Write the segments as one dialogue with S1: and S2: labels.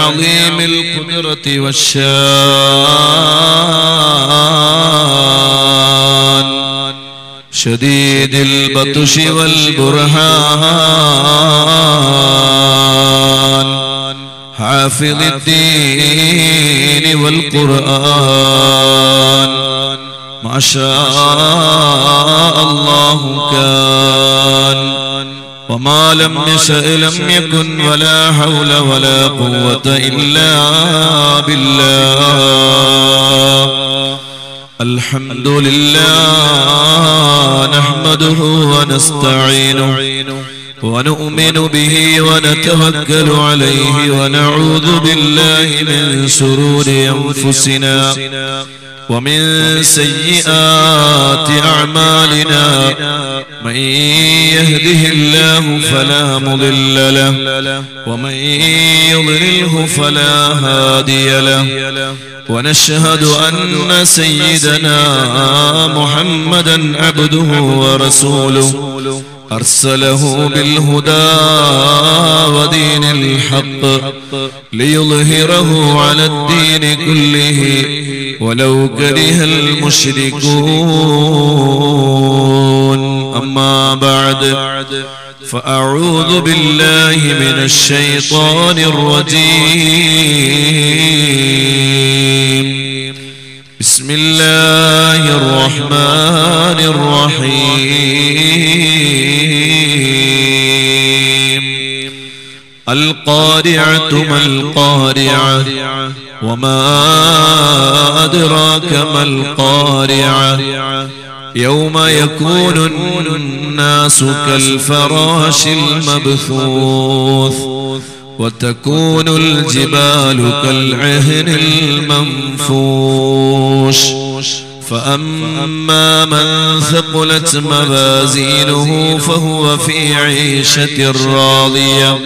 S1: عظيم القدرة والشان شديد البطش والبرهان حافظ الدين والقرآن ما شاء الله كان وما لم يشأ لم يكن ولا حول ولا قوة إلا بالله الحمد لله نحمده ونستعينه ونؤمن به ونتوكل عليه ونعوذ بالله من شرور أنفسنا ومن سيئات أعمالنا من يهده الله فلا مضل له ومن يضلله فلا هادي له ونشهد أن سيدنا محمدا عبده ورسوله أرسله بالهدى ودين الحق ليظهره على الدين كله ولو كره المشركون أما بعد فأعوذ بالله من الشيطان الرجيم بسم الله الرحمن الرحيم القارعة ما القارعة وما أدراك ما القارعة يوم يكون الناس كالفراش المبثوث وتكون الجبال كالعهن المنفوش فأما من ثقلت موازينه فهو في عيشة راضية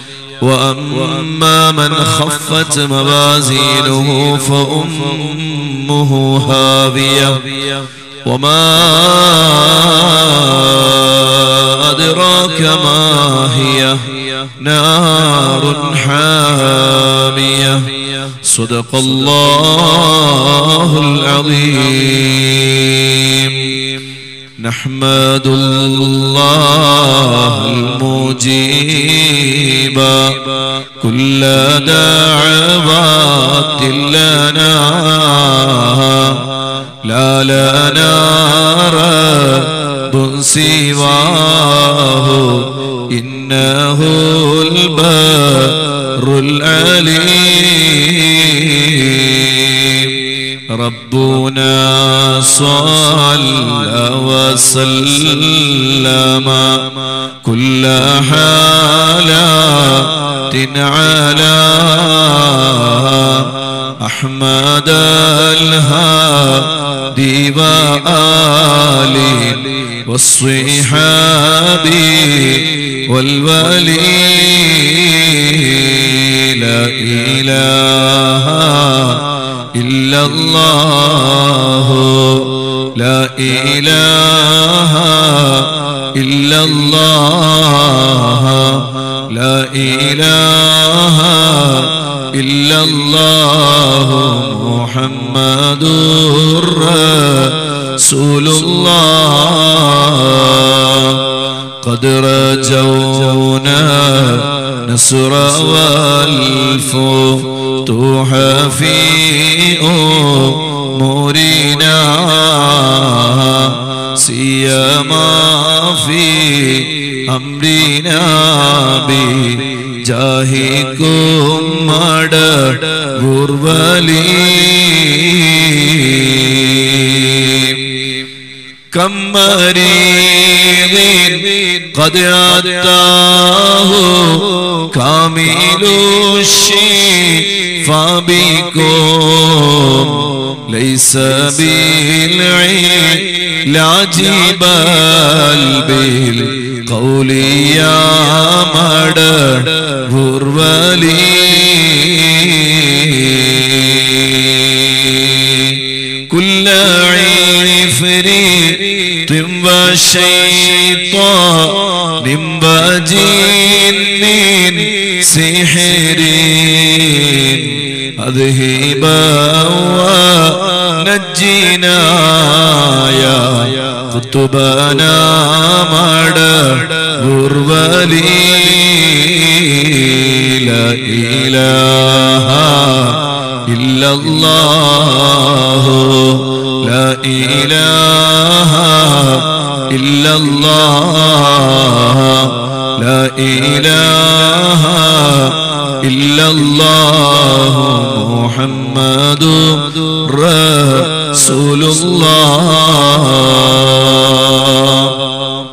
S1: وأما من خفت موازينه فأمه هاوية وما أدراك ما هي نار حامية صدق الله العظيم نحمد الله المجيب كل دعوات لنا لا لنا رب سواه إنه البر العليم ربنا صلى وسلم كل حالات على أحمد الهادي وآله والصحاب والولي لا إله إلا الله لا إله إلا الله لا إله إلا الله محمد رسول الله قد رجونا نصر والفتوح في أمورنا سيما في أمرنا بجاهكم مد غربلي كم مريض قد أتاه كامل الشفاء بكم ليس بالعلاج بل بالقول يا مد غربلي كل عفريت وشيطان وجن سحر أذهبا ونجينا يا قطبنا مد غربلي لا إله إلا الله لا إله إلا الله لا إله إلا الله محمد رسول الله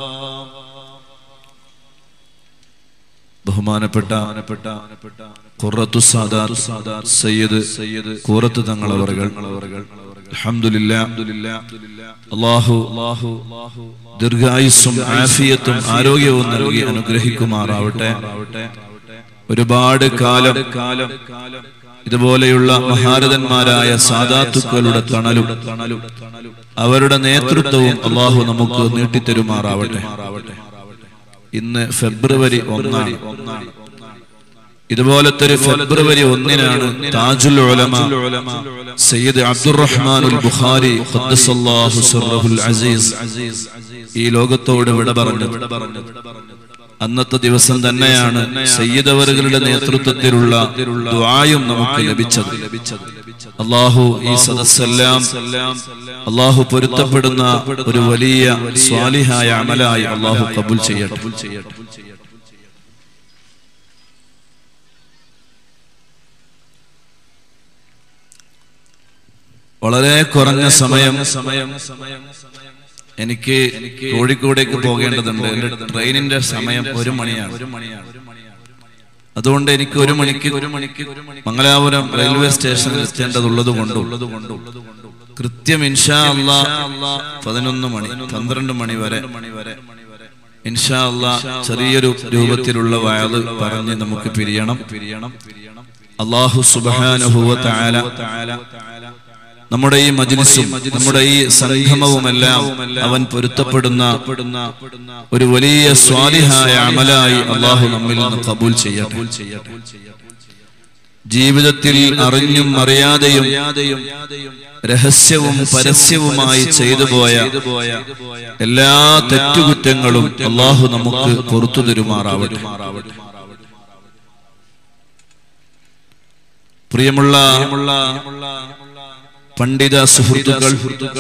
S1: ബഹുമാനപ്പെട്ട ഖുറത്തു സാദാത്ത് സയ്യിദ് സയ്യിദ് കൂറത്ത് തങ്ങളവറുകൾ അൽഹംദുലില്ലാ അല്ലാഹു അല്ലാഹു ദീർഘായുസ്സും ആഫിയത്തും ആരോഗ്യവും നൽകി അനുഗ്രഹിക്കുമാറാവട്ടെ ഒരുപാട് കാലം കാലം ഇതുപോലെയുള്ള മഹാരഥന്മാരായ സാദാത്തുക്കളുടെ തണലും അവരുടെ നേതൃത്വവും അള്ളാഹു നമുക്ക് നീട്ടിത്തരുമാറാവട്ടെ ഇന്ന് ഫെബ്രുവരി ഒന്നാണ് ഇതുപോലത്തെ ഒരു ഫെബ്രുവരി ഒന്നിനാണ് താജുൽ ഉലമ സയ്യിദ് അബ്ദുറഹ്മാനുൽ ബുഖാരി ഖദ്ദസല്ലാഹു സിർറഹുൽ അസീസ് ഈ ലോകത്തോട് വിട പറഞ്ഞു അന്നത്തെ ദിവസം തന്നെയാണ് സയ്യിദ് അവറുകളുടെ നേതൃത്വത്തിലുള്ള ദുആയും നമുക്ക് ലഭിച്ചത് അള്ളാഹു ഈ സദസ്സെല്ലാം അള്ളാഹു പൊരുത്തപ്പെടുന്ന ഒരു വലിയ സ്വാലിഹായ അമലായി അള്ളാഹു കബൂൽ ചെയ്യട്ടെ വളരെ കുറഞ്ഞ സമയം സമയം എനിക്ക് കോഴിക്കോടേക്ക് പോകേണ്ടതുണ്ട് എന്റെ ട്രെയിനിന്റെ സമയം ഒരു മണിയാണ് അതുകൊണ്ട് എനിക്ക് ഒരു മണിക്ക് ഒരു മണിക്ക് മംഗലാപുരം റെയിൽവേ സ്റ്റേഷനിൽ എത്തേണ്ടതുള്ളത് കൊണ്ടും കൃത്യം ഇൻഷാ അള്ളാ പതിനൊന്ന് മണി പന്ത്രണ്ട് മണി വരെ ഇൻഷാ അള്ളാ ചെറിയൊരു രൂപത്തിലുള്ള വയത് പറഞ്ഞ് നമുക്ക് പിരിയണം പിരിയണം അള്ളാഹു സുബാനുഭൂവ താല നമ്മുടെ ഈ മജ്ലിസും നമ്മുടെ ഈ സംഗമവുമെല്ലാം അവൻ പൊരുത്തപ്പെടുന്ന ഒരു വലിയ സ്വാലിഹായ അമലായി അള്ളാഹു നമ്മിൽ നിന്ന് കബൂൽ ചെയ്യട്ടെ ജീവിതത്തിൽ അറിഞ്ഞും അറിയാതെയും രഹസ്യവും പരസ്യവുമായി ചെയ്തു പോയ എല്ലാ തെറ്റുകുറ്റങ്ങളും അള്ളാഹു നമുക്ക് പുറത്തു തരുമാറാവട്ടെ പ്രിയമുള്ള പണ്ഡിത സുഹൃത്തുക്കൾ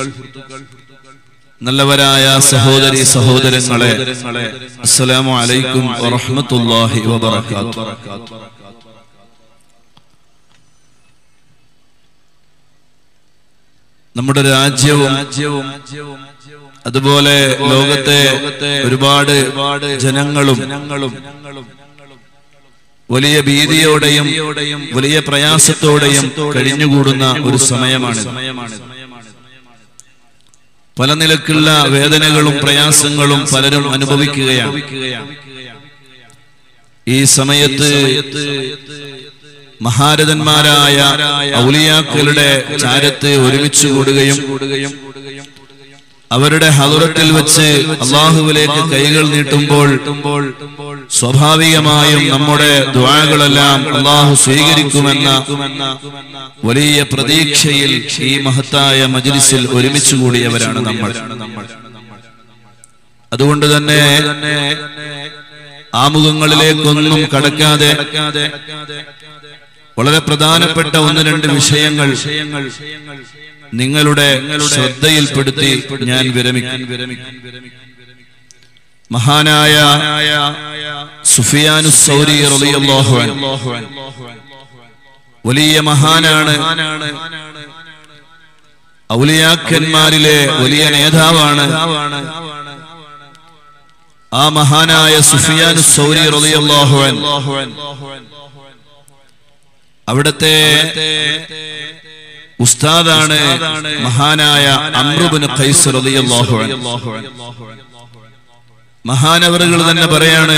S1: നല്ലവരായ സഹോദരി സഹോദരങ്ങളെ അസ്സലാമു അലൈക്കും വറഹ്മത്തുള്ളാഹി വബറകാതുഹു നമ്മുടെ രാജ്യവും അതുപോലെ ലോകത്തെ ഒരുപാട് ജനങ്ങളും വലിയ ഭീതിയോടെയും വലിയ പ്രയാസത്തോടെയും കഴിഞ്ഞുകൂടുന്ന ഒരു സമയമാണ് പല നിലക്കുള്ള വേദനകളും പ്രയാസങ്ങളും പലരും അനുഭവിക്കുകയാണ് ഈ സമയത്ത് മഹാരഥന്മാരായ ഔലിയാക്കളുടെ ചാരത്ത് ഒരുമിച്ച് കൂടുകയും അവരുടെ ഹതുറത്തിൽ വെച്ച് അള്ളാഹുവിലേക്ക് കൈകൾ നീട്ടുമ്പോൾ സ്വാഭാവികമായും നമ്മുടെ ദ്വാകളെല്ലാം അള്ളാഹു സ്വീകരിക്കുമെന്ന വലിയ പ്രതീക്ഷയിൽ ഈ മഹത്തായ മജ്ലിസിൽ ഒരുമിച്ച് കൂടിയവരാണ് നമ്മൾ അതുകൊണ്ട് തന്നെ ആമുഖങ്ങളിലേക്കൊന്നും കടക്കാതെ വളരെ പ്രധാനപ്പെട്ട ഒന്ന് രണ്ട് വിഷയങ്ങൾ നിങ്ങളുടെ ശ്രദ്ധയിൽപ്പെടുത്തി ഞാൻ വിരമിക്കും മഹാനായ സുഫിയാനു സൗരി റളിയല്ലാഹു അൻഹു വലിയ മഹാനാണ് ഔലിയാക്കന്മാരിലെ വലിയ നേതാവാണ് ആ മഹാനായ സുഫിയാനു സൗരി റളിയല്ലാഹു അൻഹു അവിടത്തെ ഉസ്താദാണ് മഹാനായ അമ്രുബിന് ഖൈസ് റളിയല്ലാഹു അൻഹു മഹാനവറുകൾ തന്നെ പറയാണ്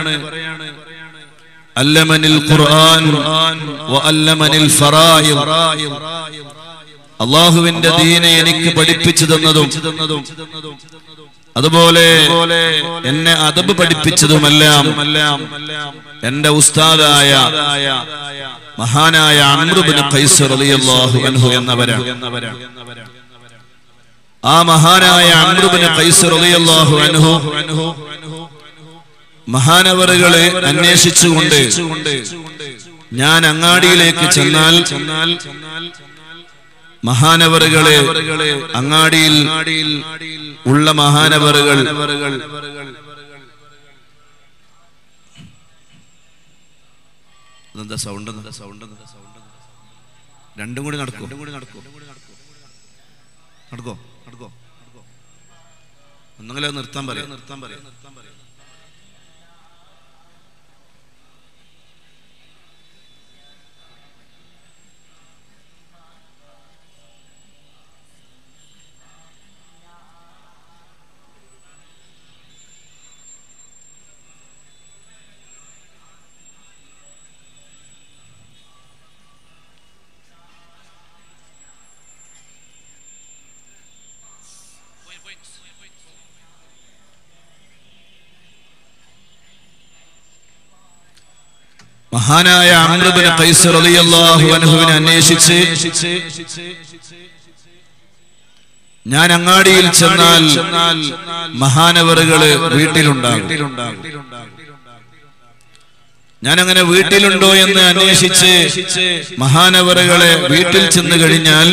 S1: അല്ലമനിൽ ഖുർആൻ വഅല്ലമനിൽ ഫറായിദ് അള്ളാഹുവിന്റെ ദീനെ എനിക്ക് പഠിപ്പിച്ചു തന്നതും അതുപോലെ എന്നെ അതബ് പഠിപ്പിച്ചതുമെല്ലാം എന്റെ ഉസ്താദായ മഹാനായ അമ്രുബിന് ഖൈസ് റളിയല്ലാഹു അൻഹു എന്നവരാണ് ആ മഹാനായ അമ്രുബിന് ഖൈസ് റളിയല്ലാഹു അൻഹു മഹാനവറുകളെ അന്വേഷിച്ചുകൊണ്ട് ഞാൻ അങ്ങാടിയിലേക്ക് ചെന്നാൽ മഹാനവറുകളെ അങ്ങാടിയിൽ ഉള്ള മഹാനവറുകൾ എന്താ സൗണ്ട് എന്താ സൗണ്ട് എന്താ സൗണ്ട് രണ്ടും കൂടി നടക്കും രണ്ടും കൂടി നടക്കും നടക്കോ നടക്കോ ഒന്നെങ്കിലും അത് നിർത്താൻ പറയാം നിർത്താൻ പറയാം നിർത്താൻ പറയാം മഹാനായ അമ്രുബിന് ഖൈസ് റളിയല്ലാഹു അൻഹുവിനെ അന്വേഷിച്ച് ഞാൻ അങ്ങാടിയിൽ ചെന്നാൽ മഹാനവറുകള് വീട്ടിലുണ്ടാകും ഞാൻ അങ്ങനെ വീട്ടിലുണ്ടോ എന്ന് അന്വേഷിച്ച് മഹാനവറുകളെ വീട്ടിൽ ചെന്ന് കഴിഞ്ഞാൽ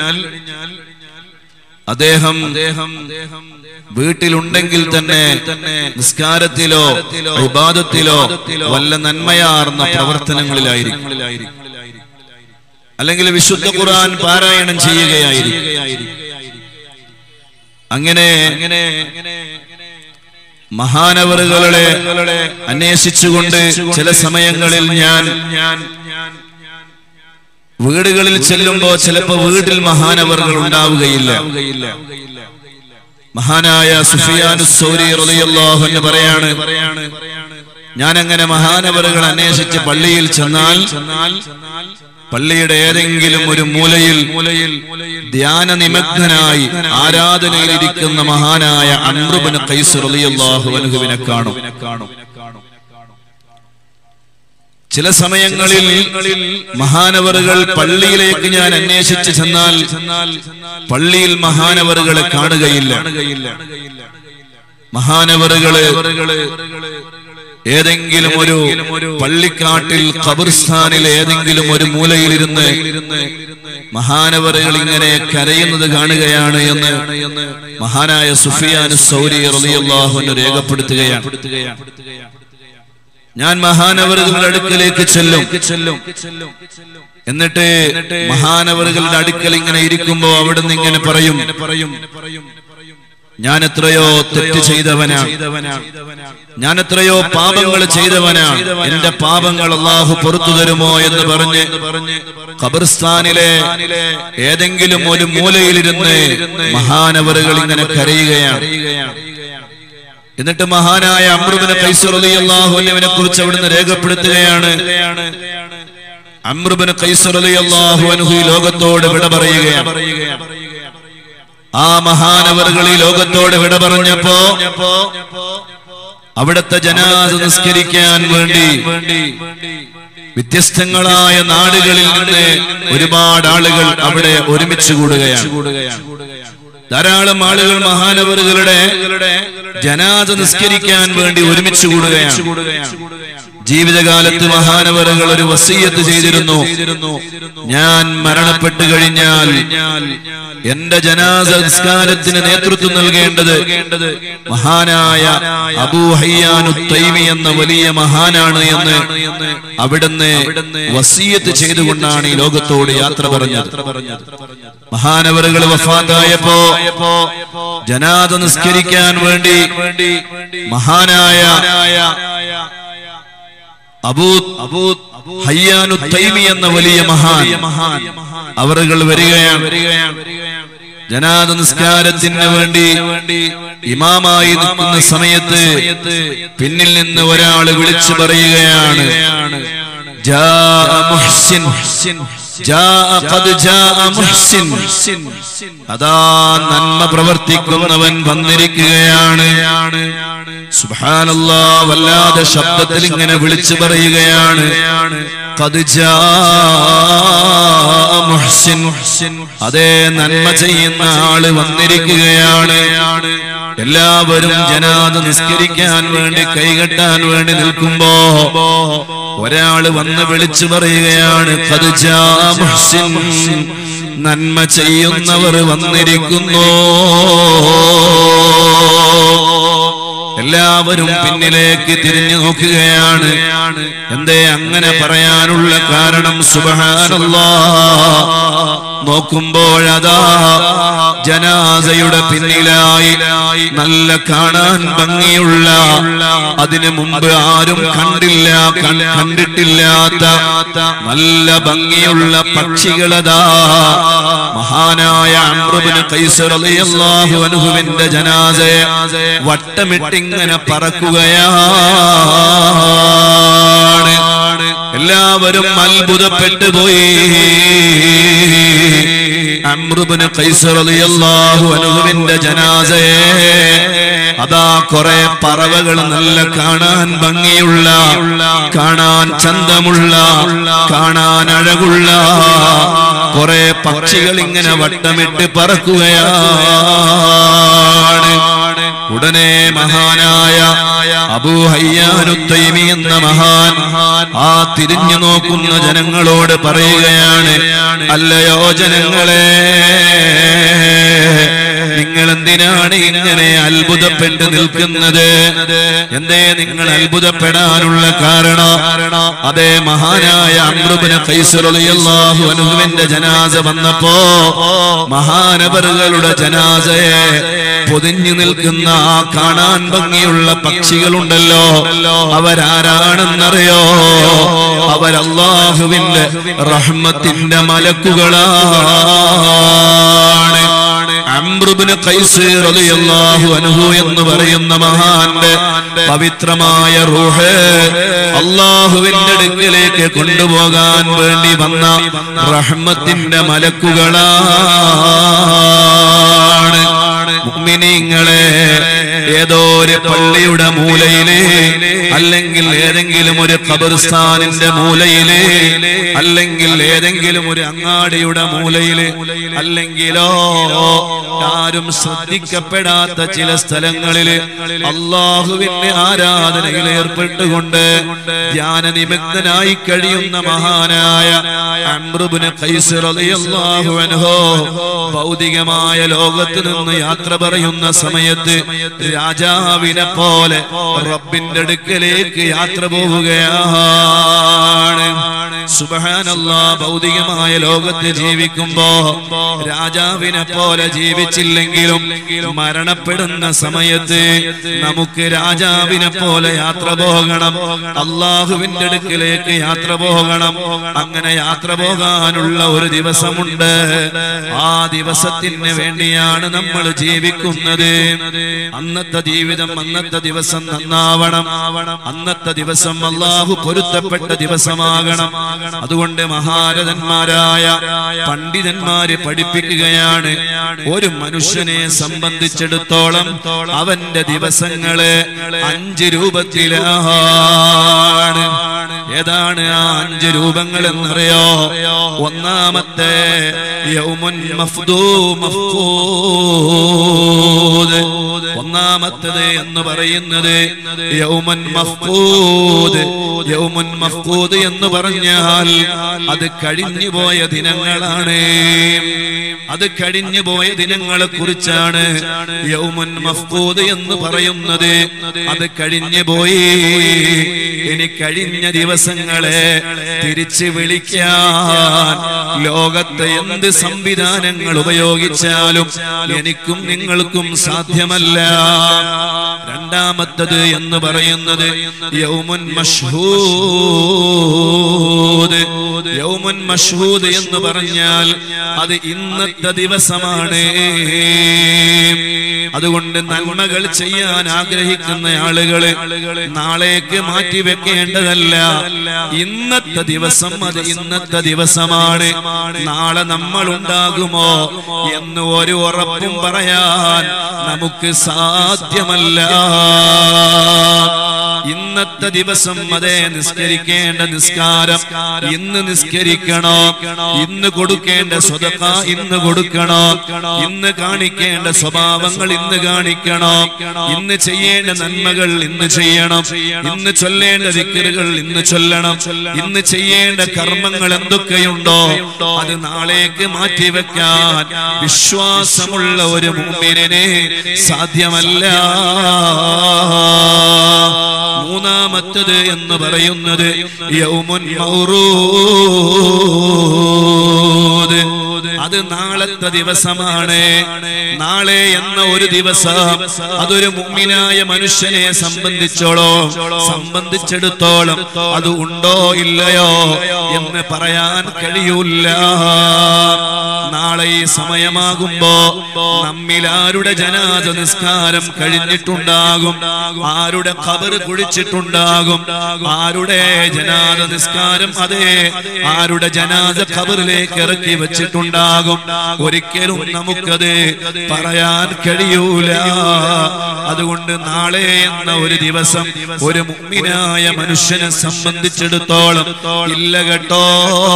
S1: അദ്ദേഹം വീട്ടിലുണ്ടെങ്കിൽ തന്നെ നിസ്കാരത്തിലോ വിവാദത്തിലോ വല്ല നന്മയാർന്ന പ്രവർത്തനങ്ങളിലായിരിക്കും അല്ലെങ്കിൽ വിശുദ്ധ ഖുർആൻ പാരായണം ചെയ്യുകയായിരിക്കും അങ്ങനെ മഹാനവറുകളെ അന്വേഷിച്ചുകൊണ്ട് ചില സമയങ്ങളിൽ ഞാൻ വീടുകളിൽ ചെല്ലുമ്പോ ചിലപ്പോ വീട്ടിൽ മഹാനവറുകൾ ഉണ്ടാവുകയില്ല മഹാനായ സുഫിയാനു സൗരി റളിയല്ലാഹു അൻഹു പറയാണ് ഞാൻ അങ്ങനെ മഹാനവറുകൾ അന്വേഷിച്ച് പള്ളിയിൽ ചെന്നാൽ പള്ളിയുടെ ഏതെങ്കിലും ഒരു മൂലയിൽ മൂലയിൽ ധ്യാന നിമഗ്നനായി ആരാധനയിലിരിക്കുന്ന മഹാനായ അൻറുബിന് ഖൈസ് റളിയല്ലാഹു അൻഹുവിനെ കാണും ചില സമയങ്ങളിൽ മഹാനവറുകൾ പള്ളിയിലേക്ക് ഞാൻ അന്വേഷിച്ച് ചെന്നാൽ പള്ളിയിൽ മഹാനവറുകളെ കാണുകയില്ല മഹാനവറുകള് ഏതെങ്കിലും ഒരു പള്ളിക്കാട്ടിൽ ഖബർസ്ഥാനിൽ ഏതെങ്കിലും ഒരു മൂലയിലിരുന്ന് മഹാനവറുകൾ ഇങ്ങനെ കരയുന്നത് കാണുകയാണ് എന്ന് മഹാനായ സുഫിയാൻ സൗരി റളിയല്ലാഹു രേഖപ്പെടുത്തുകയാണ് ഞാൻ മഹാനവറുകളുടെ അടുക്കലേക്ക് ചെല്ലും എന്നിട്ട് മഹാനവറുകളുടെ അടുക്കൽ ഇങ്ങനെ ഇരിക്കുമ്പോ അവിടുന്ന് ഇങ്ങനെ പറയും പറയും ഞാൻ എത്രയോ തെറ്റ് ചെയ്തവനാണ് ഞാൻ എത്രയോ പാപങ്ങൾ ചെയ്തവനാണ് എന്റെ പാപങ്ങൾ അള്ളാഹു പുറത്തു തരുമോ എന്ന് പറഞ്ഞ് ഖബർസ്ഥാനിലെ ഏതെങ്കിലും ഒരു മൂലയിലിരുന്ന് മഹാനവറുകൾ ഇങ്ങനെ കരയുകയാണ് എന്നിട്ട് മഹാനായ അമ്രുബിന് കൈസുറിയാഹുവിനെ കുറിച്ച് അവിടുന്ന് രേഖപ്പെടുത്തുകയാണ് അമ്രുബിന് കൈസുറിയാഹു അനുഹു ലോകത്തോട് വിട പറയുകയാണ് ആ മഹാനവറുകൾ ഈ ലോകത്തോട് വിട പറഞ്ഞപ്പോ അവിടുത്തെ ജനാസ നിസ്കരിക്കാൻ വേണ്ടി വ്യത്യസ്തങ്ങളായ നാടുകളിൽ നിന്ന് ഒരുപാട് ആളുകൾ അവിടെ ഒരുമിച്ച് കൂടുകയാണ് ധാരാളം ആളുകൾ മഹാനവറുകളുടെ ജനാദ നിസ്കരിക്കാൻ വേണ്ടി ഒരുമിച്ച് കൂടുകയാണ് ജീവിതകാലത്ത് മഹാനവറുകൾ ഒരു വസീയത്ത് ചെയ്തിരുന്നു ഞാൻ മരണപ്പെട്ടു കഴിഞ്ഞാൽ എന്റെ ജനാസ സംസ്കാരത്തിന് നേതൃത്വം നൽകേണ്ടത് മഹാനായ അബൂ ഹയ്യാനു തൈമി എന്ന വലിയ മഹാനാണ് എന്ന് അവിടുന്ന് വസീയത്ത് ചെയ്തുകൊണ്ടാണ് ഈ ലോകത്തോട് യാത്ര പറഞ്ഞത് മഹാനവറുകൾ വഫാത്തായപ്പോ ജനാദ നിസ്കരിക്കാൻ വേണ്ടി മഹാനായ അബൂ അബൂ ഹയ്യാനു തൈമി എന്ന വലിയ മഹാൻ അവറുകൾ വരികയാണ് ജനാദ നിസ്കാരത്തിന് വേണ്ടി ഇമാമായി നിൽക്കുന്ന സമയത്ത് പിന്നിൽ നിന്ന് ഒരാൾ വിളിച്ചു പറയുകയാണ് جاء محسن جاء قد جاء محسن അതാ നന്മ പ്രവർത്തിക്കുന്നവൻ വന്നിരിക്കുകയാണ് സുബ്ഹാനല്ലാ വല്ലാതെ ശബ്ദത്തിൽ ഇങ്ങനെ വിളിച്ചു പറയുകയാണ് ഖദ് ജാഅ മുഹ്സിൻ അതേ നന്മ ചെയ്യുന്ന ആള് വന്നിരിക്കുകയാണ് എല്ലാവരും ജനാദ നിസ്കരിക്കാൻ വേണ്ടി കൈകെട്ടാൻ വേണ്ടി നിൽക്കുമ്പോ ഒരാള് വന്ന് വിളിച്ചു പറയുകയാണ് ഖദ് ജാഅ മുഹ്സിൻ നന്മ ചെയ്യുന്നവർ വന്നിരിക്കുന്നു എല്ലാവരും പിന്നിലേക്ക് തിരിഞ്ഞു നോക്കുകയാണ് എന്തേ അങ്ങനെ പറയാനുള്ള കാരണം സുബഹാനല്ലാ നോക്കുമ്പോഴതാ ജനാസയുടെ പിന്നിലായി നല്ല കാണാൻ ഭംഗിയുള്ള അതിനു മുമ്പ് ആരും കണ്ടില്ല കൺ- കണ്ടിട്ടില്ലാത്ത നല്ല ഭംഗിയുള്ള പക്ഷികളതാ മഹാനായ അമ്രുബിന് കൈസർ റളിയല്ലാഹു അൻഹുവിന്റെ ജനാസയെ വട്ടമിട്ടിങ്ങനെ പറക്കുകയാണ് എല്ലാവരും അത്ഭുതപ്പെട്ടു പോയി അമ്രുബിന് കൈസർ റളിയല്ലാഹു അൻഹുവിന്റെ ജനാസയെ അതാ കുറെ പറവകൾ നല്ല കാണാൻ ഭംഗിയുള്ള കാണാൻ ചന്തമുള്ള കാണാൻ അഴകുള്ള കുറെ പക്ഷികൾ ഇങ്ങനെ വട്ടമിട്ട് പറക്കുകയാണ് ഉടനെ മഹാനായ അബൂ ഹയ്യാനുത്തൈമി എന്ന മഹാൻ ആ തിരിഞ്ഞു നോക്കുന്ന ജനങ്ങളോട് പറയുകയാണ് അല്ലയോ ജനങ്ങളെ നിങ്ങൾ എന്തിനാണ് ഇങ്ങനെ അത്ഭുതപ്പെട്ട് നിൽക്കുന്നത് എന്തേ നിങ്ങൾ അത്ഭുതപ്പെടാനുള്ള കാരണം അതേ മഹാനായ അമ്രുബിന് കൈസറുലിയല്ലാഹു അനുവിന്റെ ജനാസ വന്നപ്പോ മഹാനവറുകളുടെ ജനാസയെ പൊതിഞ്ഞു നിൽക്കുന്ന ആ കാണാൻ ഭംഗിയുള്ള പക്ഷികളുണ്ടല്ലോ അവരാരാണെന്നറിയോ അവരല്ലാഹുവിന്റെ റഹ്മത്തിന്റെ മലക്കുകളാണ് അംറുബിന് ഖൈസ് റളിയല്ലാഹു അൻഹു എന്ന് പറയുന്ന മഹാന്റെ പവിത്രമായ റൂഹ് അള്ളാഹുവിന്റെ അടുക്കലേക്ക് കൊണ്ടുപോകാൻ വേണ്ടി വന്ന റഹ്മത്തിന്റെ മലക്കുകളാണ് മുഅ്മിനീങ്ങളെ ഏതോ ഒരു പള്ളിയുടെ മൂലയില് അല്ലെങ്കിൽ ഏതെങ്കിലും ഒരു ഖബർസ്ഥാനിന്റെ മൂലയില് അല്ലെങ്കിൽ ഏതെങ്കിലും ഒരു അങ്ങാടിയുടെ മൂലയില് അല്ലെങ്കിലോ ആരും ശ്രദ്ധിക്കപ്പെടാത്ത ചില സ്ഥലങ്ങളില് അള്ളാഹുവിന്റെ ആരാധനയിൽ ഏർപ്പെട്ടുകൊണ്ട് ധ്യാന നിമഗ്നനായി കഴിയുന്ന മഹാനായ അമ്രുബിന് ഖൈസ് റളിയല്ലാഹു അൻഹു ഭൗതികമായ ലോകത്ത് നിന്ന് യാത്ര പറയുന്ന സമയത്ത് രാജാവിനെ പോലെ റബ്ബിന്റെ അടുക്കലേക്ക് യാത്ര പോവുകയാണ് സുബഹാനല്ലാ ഭൗതികമായ ലോകത്ത് ജീവിക്കുമ്പോ രാജാവിനെ പോലെ ജീവിച്ചില്ലെങ്കിലും മരണപ്പെടുന്ന സമയത്ത് നമുക്ക് രാജാവിനെ പോലെ യാത്ര പോകണം അള്ളാഹുവിന്റെ അടുക്കിലേക്ക് യാത്ര പോകണം അങ്ങനെ യാത്ര പോകാനുള്ള ഒരു ദിവസമുണ്ട് ആ ദിവസത്തിന് വേണ്ടിയാണ് നമ്മൾ ജീവിക്കുന്നത് അന്നത്തെ ജീവിതം അന്നത്തെ ദിവസം നന്നാവണം അന്നത്തെ ദിവസം അള്ളാഹു പൊരുത്തപ്പെട്ട ദിവസമാകണം അതുകൊണ്ട് മഹാരഥന്മാരായ പണ്ഡിതന്മാര് പഠിപ്പിക്കുകയാണ് ഒരു മനുഷ്യനെ സംബന്ധിച്ചിടത്തോളം അവന്റെ ദിവസങ്ങള് അഞ്ച് രൂപത്തിലാണ് ഏതാണ് ആ അഞ്ച് രൂപങ്ങൾ എന്നറിയോ ഒന്നാമത്തെ യൗമുൻ മഫ്ദൂ മഫ്കൂദ് ഒന്നാമത്തത് എന്ന് പറയുന്നത് യൗമൻ മഫ്കൂദ് യൗമുൻ മഫ്കൂദ് എന്ന് പറഞ്ഞാൽ അത് കഴിഞ്ഞുപോയ ദിനങ്ങളാണ് അത് കഴിഞ്ഞുപോയ ദിനങ്ങളെ കുറിച്ചാണ് യൗമുൻ മഫ്കൂദ് എന്ന് പറയുന്നത് അത് കഴിഞ്ഞു പോയി ഇനി കഴിഞ്ഞ ദിവസങ്ങളെ തിരിച്ചു വിളിക്കാൻ ലോകത്തെ എന്ത് സംവിധാനങ്ങൾ ഉപയോഗിച്ചാലും എനിക്കും നിങ്ങൾക്കും സാധ്യമല്ല രണ്ടാമത്തത് എന്ന് പറയുന്നത് യൗമുൻ മഷ്ഹൂദ് യൗമുൻ മഷ്ഹൂദ് എന്ന് പറഞ്ഞാൽ അത് ഇന്നത്തെ ദിവസമാണ് അതുകൊണ്ട് നന്മകൾ ചെയ്യാൻ ആഗ്രഹിക്കുന്ന ആളുകള് നാളേക്ക് മാറ്റിവെക്കേണ്ടതല്ല ഇന്നത്തെ ദിവസം അത് ഇന്നത്തെ ദിവസമാണ് നാളെ നമ്മൾ ഉണ്ടാകുമോ എന്ന് ഒരു ഉറപ്പും പറയാൻ നമുക്ക് സാധ്യമല്ല ഇന്നത്തെ ദിവസം അതേ നിസ്കരിക്കേണ്ട നിസ്കാരം ഇന്ന് നിസ്കരിക്കണോ ഇന്ന് കൊടുക്കേണ്ട സ്വതക്ക ഇന്ന് കൊടുക്കണോ ഇന്ന് കാണിക്കേണ്ട സ്വഭാവങ്ങൾ ഇന്ന് കാണിക്കണോ ഇന്ന് ചെയ്യേണ്ട നന്മകൾ ഇന്ന് ചെയ്യണം ഇന്ന് ചൊല്ലേണ്ട ദിക്കറുകൾ ഇന്ന് ചൊല്ലണം ഇന്ന് ചെയ്യേണ്ട കർമ്മങ്ങൾ എന്തൊക്കെയുണ്ടോ അത് നാളേക്ക് മാറ്റിവെക്കാൻ വിശ്വാസമുള്ള ഒരു മുമ്പിനെ സാധ്യമല്ല മൂന്നാമത്തത് എന്ന് പറയുന്നത് യൗമുൻ മൗറൂദ് അത് നാളത്തെ ദിവസമാണ് നാളെ എന്ന ഒരു ദിവസം അതൊരു മുമ്മിനായ മനുഷ്യനെ സംബന്ധിച്ചോളോ സംബന്ധിച്ചെടുത്തോളം അത് ഉണ്ടോ ഇല്ലയോ എന്ന് പറയാൻ കഴിയൂല നാളെ ഈ സമയമാകുമ്പോ നമ്മിൽ ആരുടെ ജനാദ നിസ്കാരം കഴിഞ്ഞിട്ടുണ്ടാകും ആരുടെ ഖബർ കുഴിച്ചിട്ടുണ്ടാകും ആരുടെ ജനാദ നിസ്കാരം അതെ ആരുടെ ജനാദ ഖബറിലേക്ക് ഇറക്കി വെച്ചിട്ടുണ്ടാകും ഒരിക്കലും നമുക്കത് പറയാൻ കഴിയൂല അതുകൊണ്ട് നാളെ എന്ന ഒരു ദിവസം ഒരു മുമ്മിനായ മനുഷ്യനെ സംബന്ധിച്ചിടത്തോളം ഇല്ല കേട്ടോ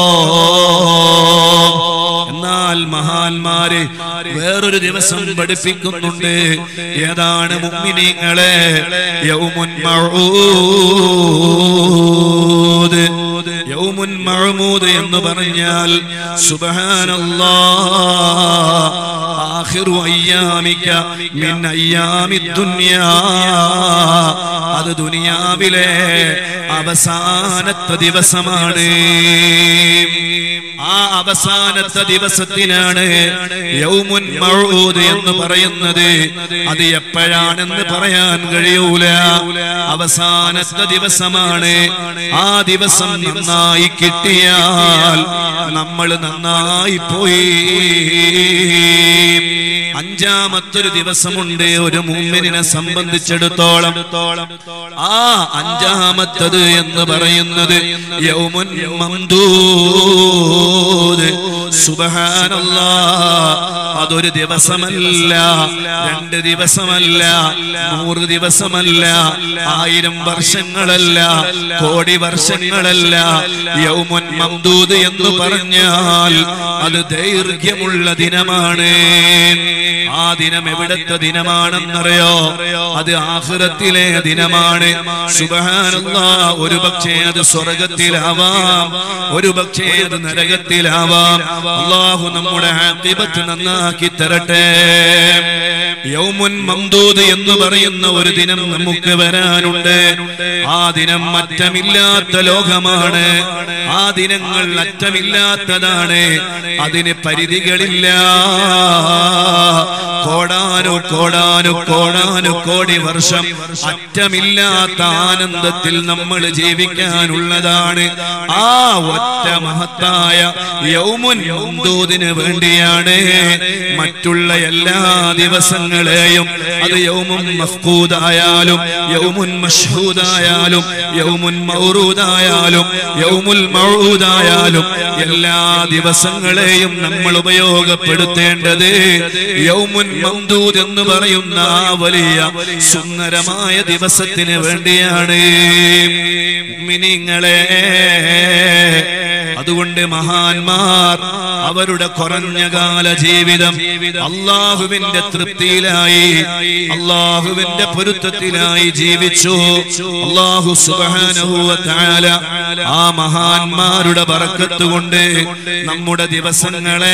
S1: എന്നാൽ മഹാന്മാര് വേറൊരു ദിവസം പഠിപ്പിക്കുന്നുണ്ട് ഏതാണ് മുമ്മിനിങ്ങളെ യൗമുൻ മഊദ് യൗമുൻ മഅമൂദ് എന്ന് പറഞ്ഞാൽ സുബ്ഹാനല്ലാഹ് ആഖിറു അയ്യാമിക മിൻ അയ്യാമി ദുനിയാ അത് ദുനിയാവിലെ അവസാനത്തെ ദിവസമാണ് ആ അവസാനത്തെ ദിവസത്തിനാണ് യൗമുൻ മഴൂദ് എന്ന് പറയുന്നത് അത് എപ്പോഴാണെന്ന് പറയാൻ കഴിയൂല അവസാനത്തെ ദിവസമാണ് ആ ദിവസം നന്നായി കിട്ടിയാൽ നമ്മൾ നന്നായി പോയി അഞ്ചാമത്തൊരു ദിവസമുണ്ട് ഒരു മുമ്മിനെ സംബന്ധിച്ചിടത്തോളം ആ അഞ്ചാമത്തത് എന്ന് പറയുന്നത് യൗമുൻ മംദൂദ് സുബ്ഹാനല്ലാ അതൊരു ദിവസമല്ല രണ്ട് ദിവസമല്ല നൂറ് ദിവസമല്ല ആയിരം വർഷങ്ങളല്ല കോടി വർഷങ്ങളല്ല യൗമുൻ മംദൂദ് എന്ന് പറഞ്ഞാൽ അത് ദൈർഘ്യമുള്ള ദിനമാണ് ആ ദിനം എവിടത്തെ ദിനമാണെന്നറിയോ അത് ആഹ്റത്തിലെ ദിനമാണ് സുബഹാനല്ലാ ഒരു പക്ഷേ അത് സ്വർഗത്തിലാവാം ഒരു പക്ഷേ അത് നരകത്തിലാവാം അള്ളാഹു നമ്മുടെ ആക്കിബത്ത് നന്നാക്കി തരട്ടെ യൗമുൻ മംദൂദ് എന്ന് പറയുന്ന ഒരു ദിനം നമുക്ക് വരാനുണ്ട് ആ ദിനം അറ്റമില്ലാത്ത ലോകമാണ് ആ ദിനങ്ങൾ അറ്റമില്ലാത്തതാണ് അതിന് പരിധികളില്ല കോടാനു കോടാനു കോടാനു കോടി വർഷം അറ്റമില്ലാത്ത ആനന്ദത്തിൽ നമ്മൾ ജീവിക്കാനുള്ളതാണ് ആ ഒറ്റ മഹത്തായ യൗമുൻ മംദൂദിന് വേണ്ടിയാണ് മറ്റുള്ള എല്ലാ ദിവസങ്ങളെയും അത് യൗമുൻ മഫ്കൂദായാലും യൗമുൻ മഷ്ഹൂദായാലും യൗമുൻ മൗറൂദായാലും യൗമുൽ മൗഊദായാലും എല്ലാ ദിവസങ്ങളെയും നമ്മൾ ഉപയോഗപ്പെടുത്തേണ്ടത് യൗമുൻ മംദൂദ് എന്ന് പറയുന്ന ആ വലിയ സുന്ദരമായ ദിവസത്തിന് വേണ്ടിയാണ് മിനിങ്ങളെ അതുകൊണ്ട് മഹാന്മാർ അവരുടെ കുറഞ്ഞ കാല ജീവിതം അള്ളാഹുവിന്റെ തൃപ്തിയിലായി അള്ളാഹുവിന്റെ പൊരുത്തത്തിലായി ജീവിച്ചു അള്ളാഹു സുബാനഹുവ ആ മഹാന്മാരുടെ ബറക്കത്ത് കൊണ്ട് നമ്മുടെ ദിവസങ്ങളെ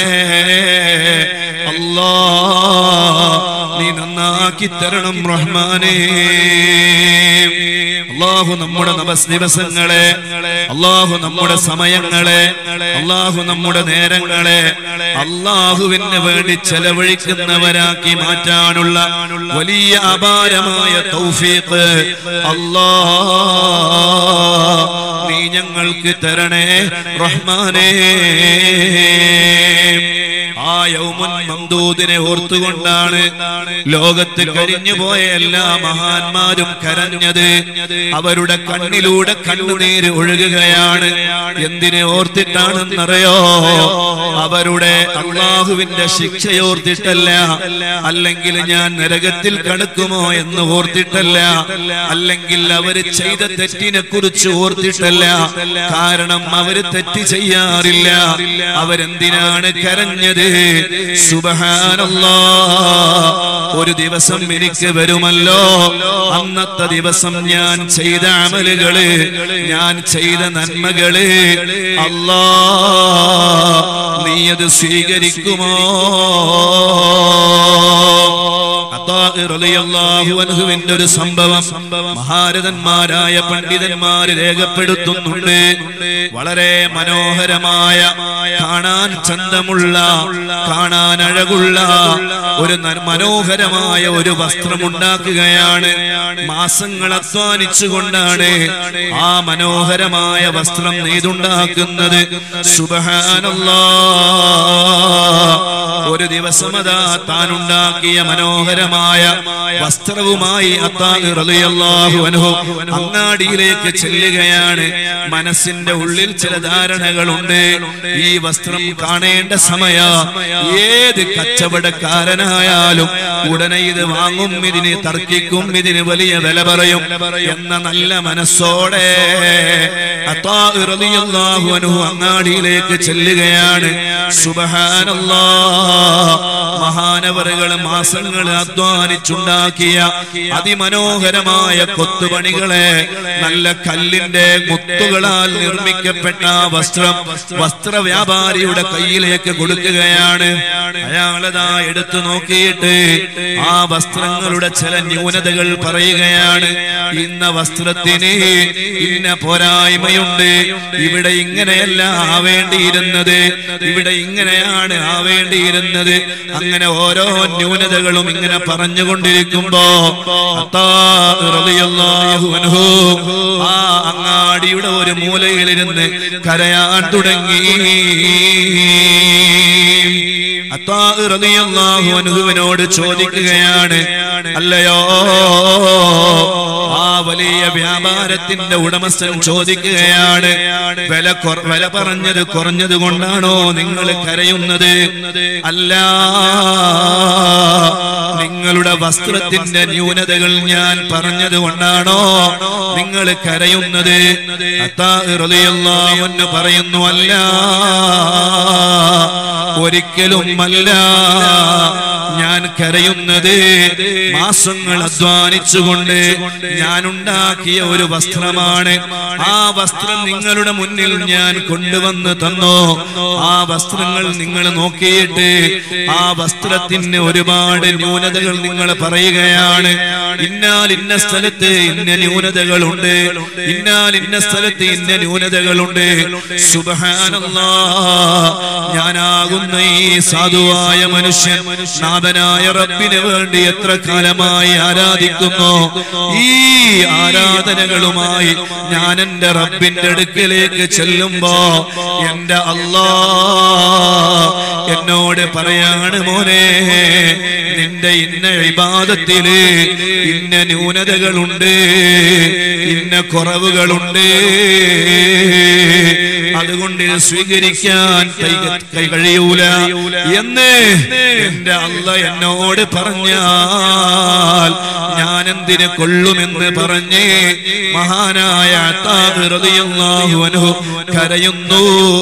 S1: അല്ലാ നീ നന്നാക്കി തരണം റഹ്മാനേ അള്ളാഹു നമ്മുടെ നവസ് ദിവസങ്ങളെ അള്ളാഹു നമ്മുടെ സമയങ്ങളെ അള്ളാഹു നമ്മുടെ നേരങ്ങളെ അള്ളാഹുവിന് വേണ്ടി ചെലവഴിക്കുന്നവരാക്കി മാറ്റാനുള്ള വലിയ അപാരമായ തൗഫീഖ് അല്ലാ നീ ഞങ്ങൾക്ക് തരണേ റഹ്മാനേ ആ യൗമുൻ മംദൂദിനെ ഓർത്തുകൊണ്ടാണ് ലോകത്ത് കഴിഞ്ഞുപോയ എല്ലാ മഹാന്മാരും കരഞ്ഞത് അവരുടെ കണ്ണിലൂടെ കണ്ണുനീര് ഒഴുകുകയാണ് എന്തിനെ ഓർത്തിട്ടാണെന്നറിയോ അവരുടെ അള്ളാഹുവിന്റെ ശിക്ഷയോർത്തിട്ടല്ല അല്ലെങ്കിൽ ഞാൻ നരകത്തിൽ കടക്കുമോ എന്ന് ഓർത്തിട്ടല്ല അല്ലെങ്കിൽ അവര് ചെയ്ത തെറ്റിനെ കുറിച്ച് ഓർത്തിട്ടല്ല കാരണം അവര് തെറ്റ് ചെയ്യാറില്ല അവരെന്തിനാണ് കരഞ്ഞത് സുബഹാനല്ലാ ഒരു ദിവസം എനിക്ക് വരുമല്ലോ അന്നത്തെ ദിവസം ഞാൻ ചെയ്ത അമലുകള് ഞാൻ ചെയ്ത നന്മകള് അല്ലാ നീ അത് സ്വീകരിക്കുമോ അള്ളാഹുവിന്റെ ഒരു സംഭവം മഹാരഥന്മാരായ പണ്ഡിതന്മാര് രേഖപ്പെടുത്തുന്നുണ്ട് വളരെ മനോഹരമായ കാണാൻ ചന്തമുള്ള കാണാൻ അഴകുള്ള ഒരു ന- മനോഹരമായ ഒരു വസ്ത്രമുണ്ടാക്കുകയാണ് മാസങ്ങൾ അധ്വാനിച്ചുകൊണ്ടാണ് ആ മനോഹരമായ വസ്ത്രം നെയ്തുണ്ടാക്കുന്നത് സുബഹാനല്ലാ ഒരു ദിവസം അതാ താൻ ഉണ്ടാക്കിയ മനോഹരമായ വസ്ത്രവുമായി അത്താഹ് റളിയല്ലാഹു അൻഹു അങ്ങാടിയിലേക്ക് ചെല്ലുകയാണ് മനസ്സിന്റെ ഉള്ളിൽ ചില ധാരണകളുണ്ട് ഈ വസ്ത്രം കാണേണ്ട സമയ ഏത് കച്ചവടക്കാരനായാലും ഉടനെ ഇത് വാങ്ങും ഇതിന് തർക്കിക്കും ഇതിന് വലിയ വില പറയും എന്ന നല്ല മനസ്സോടെ അത്താഹ് റളിയല്ലാഹു അൻഹു അങ്ങാടിയിലേക്ക് ചെല്ലുകയാണ് സുബഹാനല്ലാ മഹാനവറുകൾ മാസങ്ങൾ അധ്വാനിച്ചുണ്ടാക്കിയ അതിമനോഹരമായ കൊത്തുപണികളെ നല്ല കല്ലിന്റെ മുത്തുകളാൽ നിർമ്മിക്കപ്പെട്ട ആ വസ്ത്രം വസ്ത്ര വ്യാപാരിയുടെ കയ്യിലേക്ക് കൊടുക്കുകയാണ് അയാളതാ എടുത്തു നോക്കിയിട്ട് ആ വസ്ത്രങ്ങളുടെ ചില ന്യൂനതകൾ പറയുകയാണ് ഇന്ന വസ്ത്രത്തിന് ഇന്ന പോരായ്മയുണ്ട് ഇവിടെ ഇങ്ങനെയല്ല ആവേണ്ടിയിരുന്നത് ഇവിടെ ഇങ്ങനെയാണ് ആവേണ്ടിയിരുന്നത് അങ്ങനെ ഓരോ ന്യൂനതകളും ഇങ്ങനെ പറഞ്ഞുകൊണ്ടിരിക്കുമ്പോ അത്താ റളിയല്ലാഹു അൻഹു ആ അങ്ങാടിയുടെ ഒരു മൂലയിലിരുന്ന് കരയാൻ തുടങ്ങി അത്താ റളിയല്ലാഹു അൻഹുവിനോട് ചോദിക്കുകയാണ് അല്ലയോ ആ വലിയ വ്യാപാരത്തിന്റെ ഉടമസ്ഥൻ ചോദിക്കുകയാണ് വില കുറ- വില പറഞ്ഞത് കുറഞ്ഞത് കൊണ്ടാണോ നിങ്ങൾ കരയുന്നത് അല്ല നിങ്ങളുടെ വസ്ത്രത്തിന്റെ ന്യൂനതകൾ ഞാൻ പറഞ്ഞത് കൊണ്ടാണോ നിങ്ങൾ കരയുന്നത് അത്താ റളിയല്ലാഹു അൻഹു പറയുന്നു അല്ല ഒരിക്കലും അല്ല ഞാൻ കരയുന്നത് മാസങ്ങൾ അധ്വാനിച്ചുകൊണ്ട് ഞാൻ ഉണ്ടാക്കിയ ഒരു വസ്ത്രമാണ് ആ വസ്ത്രം നിങ്ങളുടെ മുന്നിൽ ഞാൻ കൊണ്ടുവന്ന് തന്നോ ആ വസ്ത്രങ്ങൾ നിങ്ങൾ നോക്കിയിട്ട് ആ വസ്ത്രത്തിന് ഒരുപാട് ന്യൂനതകൾ നിങ്ങൾ പറയുകയാണ് ഇന്നാൽ ഇന്ന സ്ഥലത്ത് ഇന്ന ന്യൂനതകളുണ്ട് ഇന്നാൽ ഇന്ന സ്ഥലത്ത് ഇന്ന ന്യൂനതകളുണ്ട് സുബഹാനല്ലാ ഞാനാകുന്ന ഈ സാധുവായ മനുഷ്യൻ നാഥനായ റബ്ബിന് വേണ്ടി എത്ര കാലമായി ആരാധിക്കുന്നു ഈ ആരാധനകളുമായി ഞാൻ എന്റെ റബ്ബിന്റെ അടുക്കലേക്ക് ചെല്ലുമ്പോ എന്റെ അല്ലാ എന്നോട് പറയാണ് മോനെ നിന്റെ ഇന്ന ഇബാദത്തില് ഇന്ന ന്യൂനതകളുണ്ട് ഇന്ന കുറവുകളുണ്ട് അതുകൊണ്ട് ഇത് സ്വീകരിക്കാൻ കൈ കൈ കഴിയൂല എന്ന് എന്റെ അല്ല എന്നോട് പറഞ്ഞാൽ ഞാൻ എന്തിന് കൊള്ളുമെന്ന് പറഞ്ഞ് മഹാനായ അത്താഹ് റളിയല്ലാഹു അൻഹു കരയുന്നു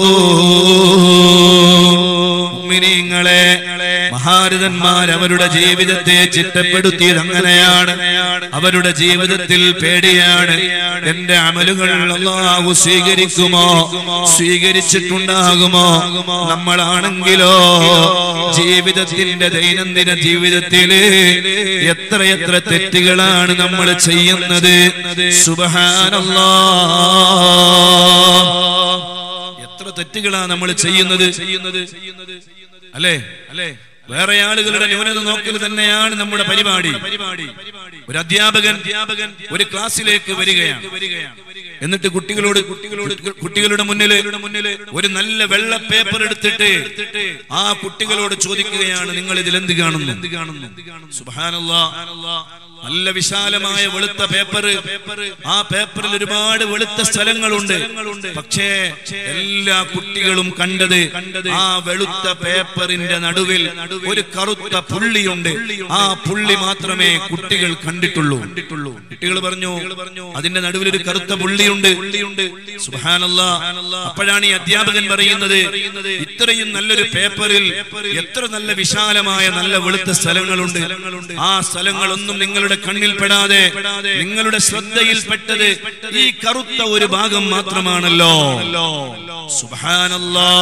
S1: മുഅ്മിനീങ്ങളെ മഹാരഥന്മാർ അവരുടെ ജീവിതത്തെ ചിട്ടപ്പെടുത്തിയത് അങ്ങനെയാണ് അവരുടെ ജീവിതത്തിൽ പേടിയാണ് എന്റെ അമലുകൾ അള്ളാഹു സ്വീകരിക്കുമോ സ്വീകരിച്ചിട്ടുണ്ടാകുമോ നമ്മളാണെങ്കിലോ ജീവിതത്തിന്റെ ദൈനംദിന ജീവിതത്തില് എത്രയെത്ര തെറ്റുകളാണ് നമ്മൾ ചെയ്യുന്നത് സുബഹാനല്ലാ എത്ര തെറ്റുകളാ നമ്മൾ ചെയ്യുന്നത് ചെയ്യുന്നത് അല്ലേ അല്ലേ വേറെ ആളുകളുടെ ന്യൂനത നോക്കൽ തന്നെയാണ് നമ്മുടെ പരിപാടി ഒരു അധ്യാപകൻ അധ്യാപകൻ ഒരു ക്ലാസ്സിലേക്ക് വരികയാണ് എന്നിട്ട് കുട്ടികളോട് കുട്ടികളോട് കുട്ടികളുടെ മുന്നിൽ മുന്നിൽ ഒരു നല്ല വെള്ള പേപ്പർ എടുത്തിട്ട് ആ കുട്ടികളോട് ചോദിക്കുകയാണ് നിങ്ങൾ ഇതിൽ എന്ത് കാണുന്നു എന്ത് കാണുന്നു സുബ്ഹാനല്ലാ നല്ല വിശാലമായ വെളുത്ത പേപ്പർ ആ പേപ്പറിൽ ഒരുപാട് വെളുത്ത സ്ഥലങ്ങളുണ്ട് പക്ഷേ എല്ലാ കുട്ടികളും കണ്ടത് ആ വെളുത്ത പേപ്പറിന്റെ നടുവിൽ ഒരു കറുത്ത പുള്ളിയുണ്ട് ആ പുള്ളി മാത്രമേ കുട്ടികൾ കണ്ടിട്ടുള്ളൂ കണ്ടിട്ടുള്ളൂ കുട്ടികൾ പറഞ്ഞു അതിന്റെ നടുവിൽ ഒരു കറുത്ത പുള്ളിയുണ്ട് പുള്ളിയുണ്ട് സുബ്ഹാനല്ലാ അപ്പോഴാണ് ഈ അധ്യാപകൻ പറയുന്നത് ഇത്രയും നല്ലൊരു പേപ്പറിൽ എത്ര നല്ല വിശാലമായ നല്ല വെളുത്ത സ്ഥലങ്ങളുണ്ട് ആ സ്ഥലങ്ങളൊന്നും നിങ്ങളുടെ കണ്ണിൽ പെടാതെ നിങ്ങളുടെ ശ്രദ്ധയിൽപ്പെട്ടത് ഈ കറുത്ത ഒരു ഭാഗം മാത്രമാണല്ലോ സുബ്ഹാനല്ലാ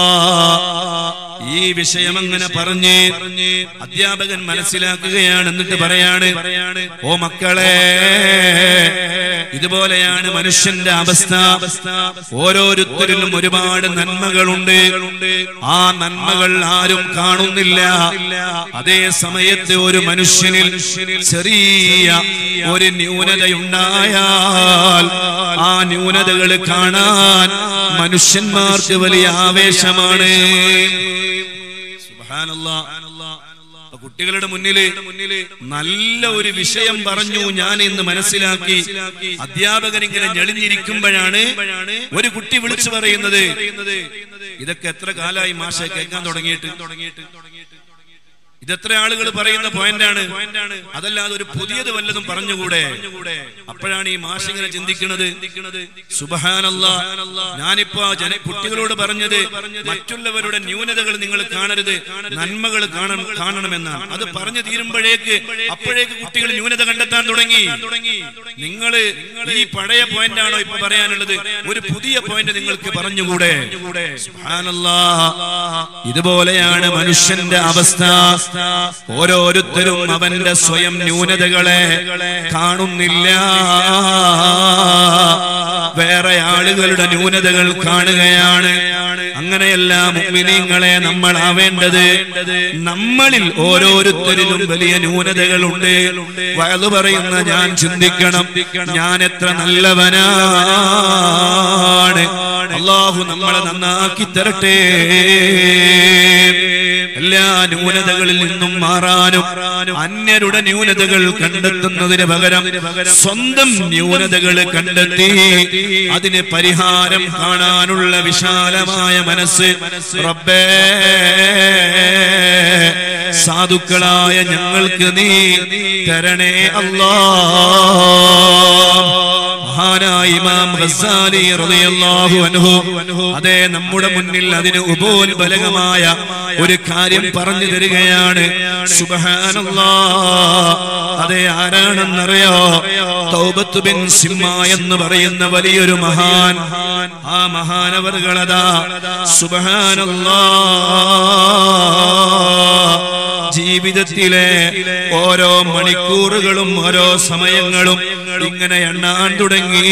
S1: ഈ വിഷയം അങ്ങനെ പറഞ്ഞ് അധ്യാപകൻ മനസ്സിലാക്കുകയാണ് എന്നിട്ട് പറയാണ് ഓ മക്കളെ ഇതുപോലെയാണ് മനുഷ്യന്റെ അവസ്ഥ ഓരോരുത്തരിലും ഒരുപാട് നന്മകളുണ്ട് ആ നന്മകൾ ആരും കാണുന്നില്ല അതേ സമയത്ത് ഒരു മനുഷ്യനിൽ ചെറിയ ഒരു ന്യൂനതയുണ്ടായാൽ ആ ന്യൂനതകൾ കാണാൻ മനുഷ്യന്മാർക്ക് വലിയ ആവേശമാണ് സുബ്ഹാനല്ലാ. അപ്പൊ കുട്ടികളുടെ മുന്നില് മുന്നില് നല്ല ഒരു വിഷയം പറഞ്ഞു ഞാൻ എന്ന് മനസ്സിലാക്കി അധ്യാപകൻ ഇങ്ങനെ ഞെളിഞ്ഞിരിക്കുമ്പോഴാണ് ഒരു കുട്ടി വിളിച്ചു പറയുന്നത് ഇതൊക്കെ എത്ര കാലമായി മാഷ കേൾക്കാൻ തുടങ്ങിയിട്ട് തുടങ്ങിയിട്ട് ഇതെത്ര ആളുകൾ പറയുന്ന പോയിന്റാണ് അതല്ലാതെ ഒരു പുതിയത് വല്ലതും പറഞ്ഞുകൂടെ അപ്പോഴാണ് ഈ മാഷ് ഇങ്ങനെ ചിന്തിക്കുന്നത് സുബഹാനല്ല ഞാനിപ്പോ ജന കുട്ടികളോട് പറഞ്ഞത് മറ്റുള്ളവരുടെ ന്യൂനതകൾ നിങ്ങൾ കാണരുത് നന്മകൾ കാണണം കാണണമെന്നാണ് അത് പറഞ്ഞു തീരുമ്പോഴേക്ക് അപ്പോഴേക്ക് കുട്ടികൾ ന്യൂനത കണ്ടെത്താൻ തുടങ്ങി നിങ്ങൾ ഈ പഴയ പോയിന്റ് ആണോ ഇപ്പൊ പറയാനുള്ളത് ഒരു പുതിയ പോയിന്റ് നിങ്ങൾക്ക് പറഞ്ഞുകൂടെ സുബ്ഹാനല്ലാ. ഇതുപോലെയാണ് മനുഷ്യന്റെ അവസ്ഥ ഓരോരുത്തരും അവന്റെ സ്വയം ന്യൂനതകളെ കാണുന്നില്ല വേറെ ആളുകളുടെ ന്യൂനതകൾ കാണുകയാണ് അങ്ങനെയല്ല മുഅ്മിനീങ്ങളെ നമ്മൾ ആവേണ്ടത് നമ്മളിൽ ഓരോരുത്തരിലും വലിയ ന്യൂനതകളുണ്ട് വയത് പറയുന്ന ഞാൻ ചിന്തിക്കണം ഞാൻ എത്ര നല്ലവനാണ് അള്ളാഹു നമ്മളെ നന്നാക്കി തരട്ടെ എല്ലാ ന്യൂനതകളിൽ നിന്നും മാറാനും അന്യരുടെ ന്യൂനതകൾ കണ്ടെത്തുന്നതിന് പകരം സ്വന്തം ന്യൂനതകൾ കണ്ടെത്തി അതിന് പരിഹാരം കാണാനുള്ള വിശാലമായ മനസ്സ് റബ്ബേ സാധുക്കളായ ഞങ്ങൾക്ക് നീ തരണേ അല്ലാ മഹാനായ ഇമാം ഗസ്സാലി റളിയല്ലാഹു അൻഹു അതെ നമ്മുടെ മുന്നിൽ അതിന് ഉപോത്ബലകമായ ഒരു കാര്യം പറഞ്ഞു തരികയാണ് സുബ്ഹാനല്ലാ അതെ ആരാണെന്നറിയോ തൗബത്ത് ബിൻ സിമ്മ എന്ന് പറയുന്ന വലിയൊരു മഹാൻ ആ മഹാനവറുകളതാ സുബ്ഹാനല്ലാ ജീവിതത്തിലെ ഓരോ മണിക്കൂറുകളും ഓരോ സമയങ്ങളും ഇങ്ങനെ എണ്ണാൻ തുടങ്ങി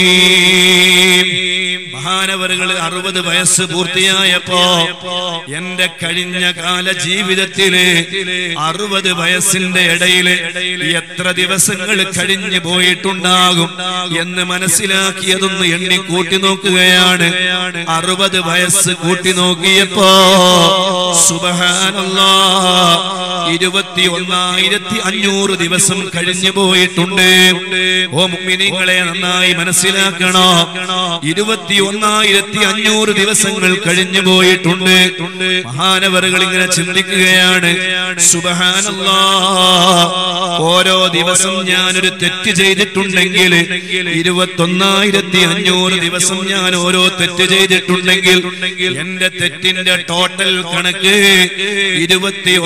S1: മഹാനവറുകൾ അറുപത് വയസ്സ് പൂർത്തിയായപ്പോ എന്റെ കഴിഞ്ഞ കാല ജീവിതത്തില് അറുപത് വയസ്സിന്റെ ഇടയില് എത്ര ദിവസങ്ങൾ കഴിഞ്ഞു പോയിട്ടുണ്ടാകും എന്ന് മനസ്സിലാക്കിയതൊന്ന് എണ്ണി കൂട്ടി നോക്കുകയാണ് അറുപത് വയസ്സ് കൂട്ടി നോക്കിയപ്പോ സുബഹാനല്ലാ ഇരുപത്തി ഒന്നായിരത്തി അഞ്ഞൂറ് ദിവസം കഴിഞ്ഞു പോയിട്ടുണ്ട് ഓ മുമ്മിനിങ്ങളെ നന്നായി മനസ്സിലാക്കണോ ഇരുപത്തി ഒന്നായിരത്തി അഞ്ഞൂറ് ദിവസങ്ങൾ കഴിഞ്ഞു പോയിട്ടുണ്ട് മഹാനവറുകൾ ഇങ്ങനെ ചിന്തിക്കുകയാണ് സുബഹാനല്ലാ ഓരോ ദിവസം ഞാനൊരു തെറ്റ് ചെയ്തിട്ടുണ്ടെങ്കിൽ ഇരുപത്തൊന്നായിരത്തി അഞ്ഞൂറ് ദിവസം ഞാൻ ഓരോ തെറ്റ് ചെയ്തിട്ടുണ്ടെങ്കിൽ എന്റെ തെറ്റിന്റെ ടോട്ടൽ കണക്ക് ഇരുപത്തി ഒന്നായിരത്തി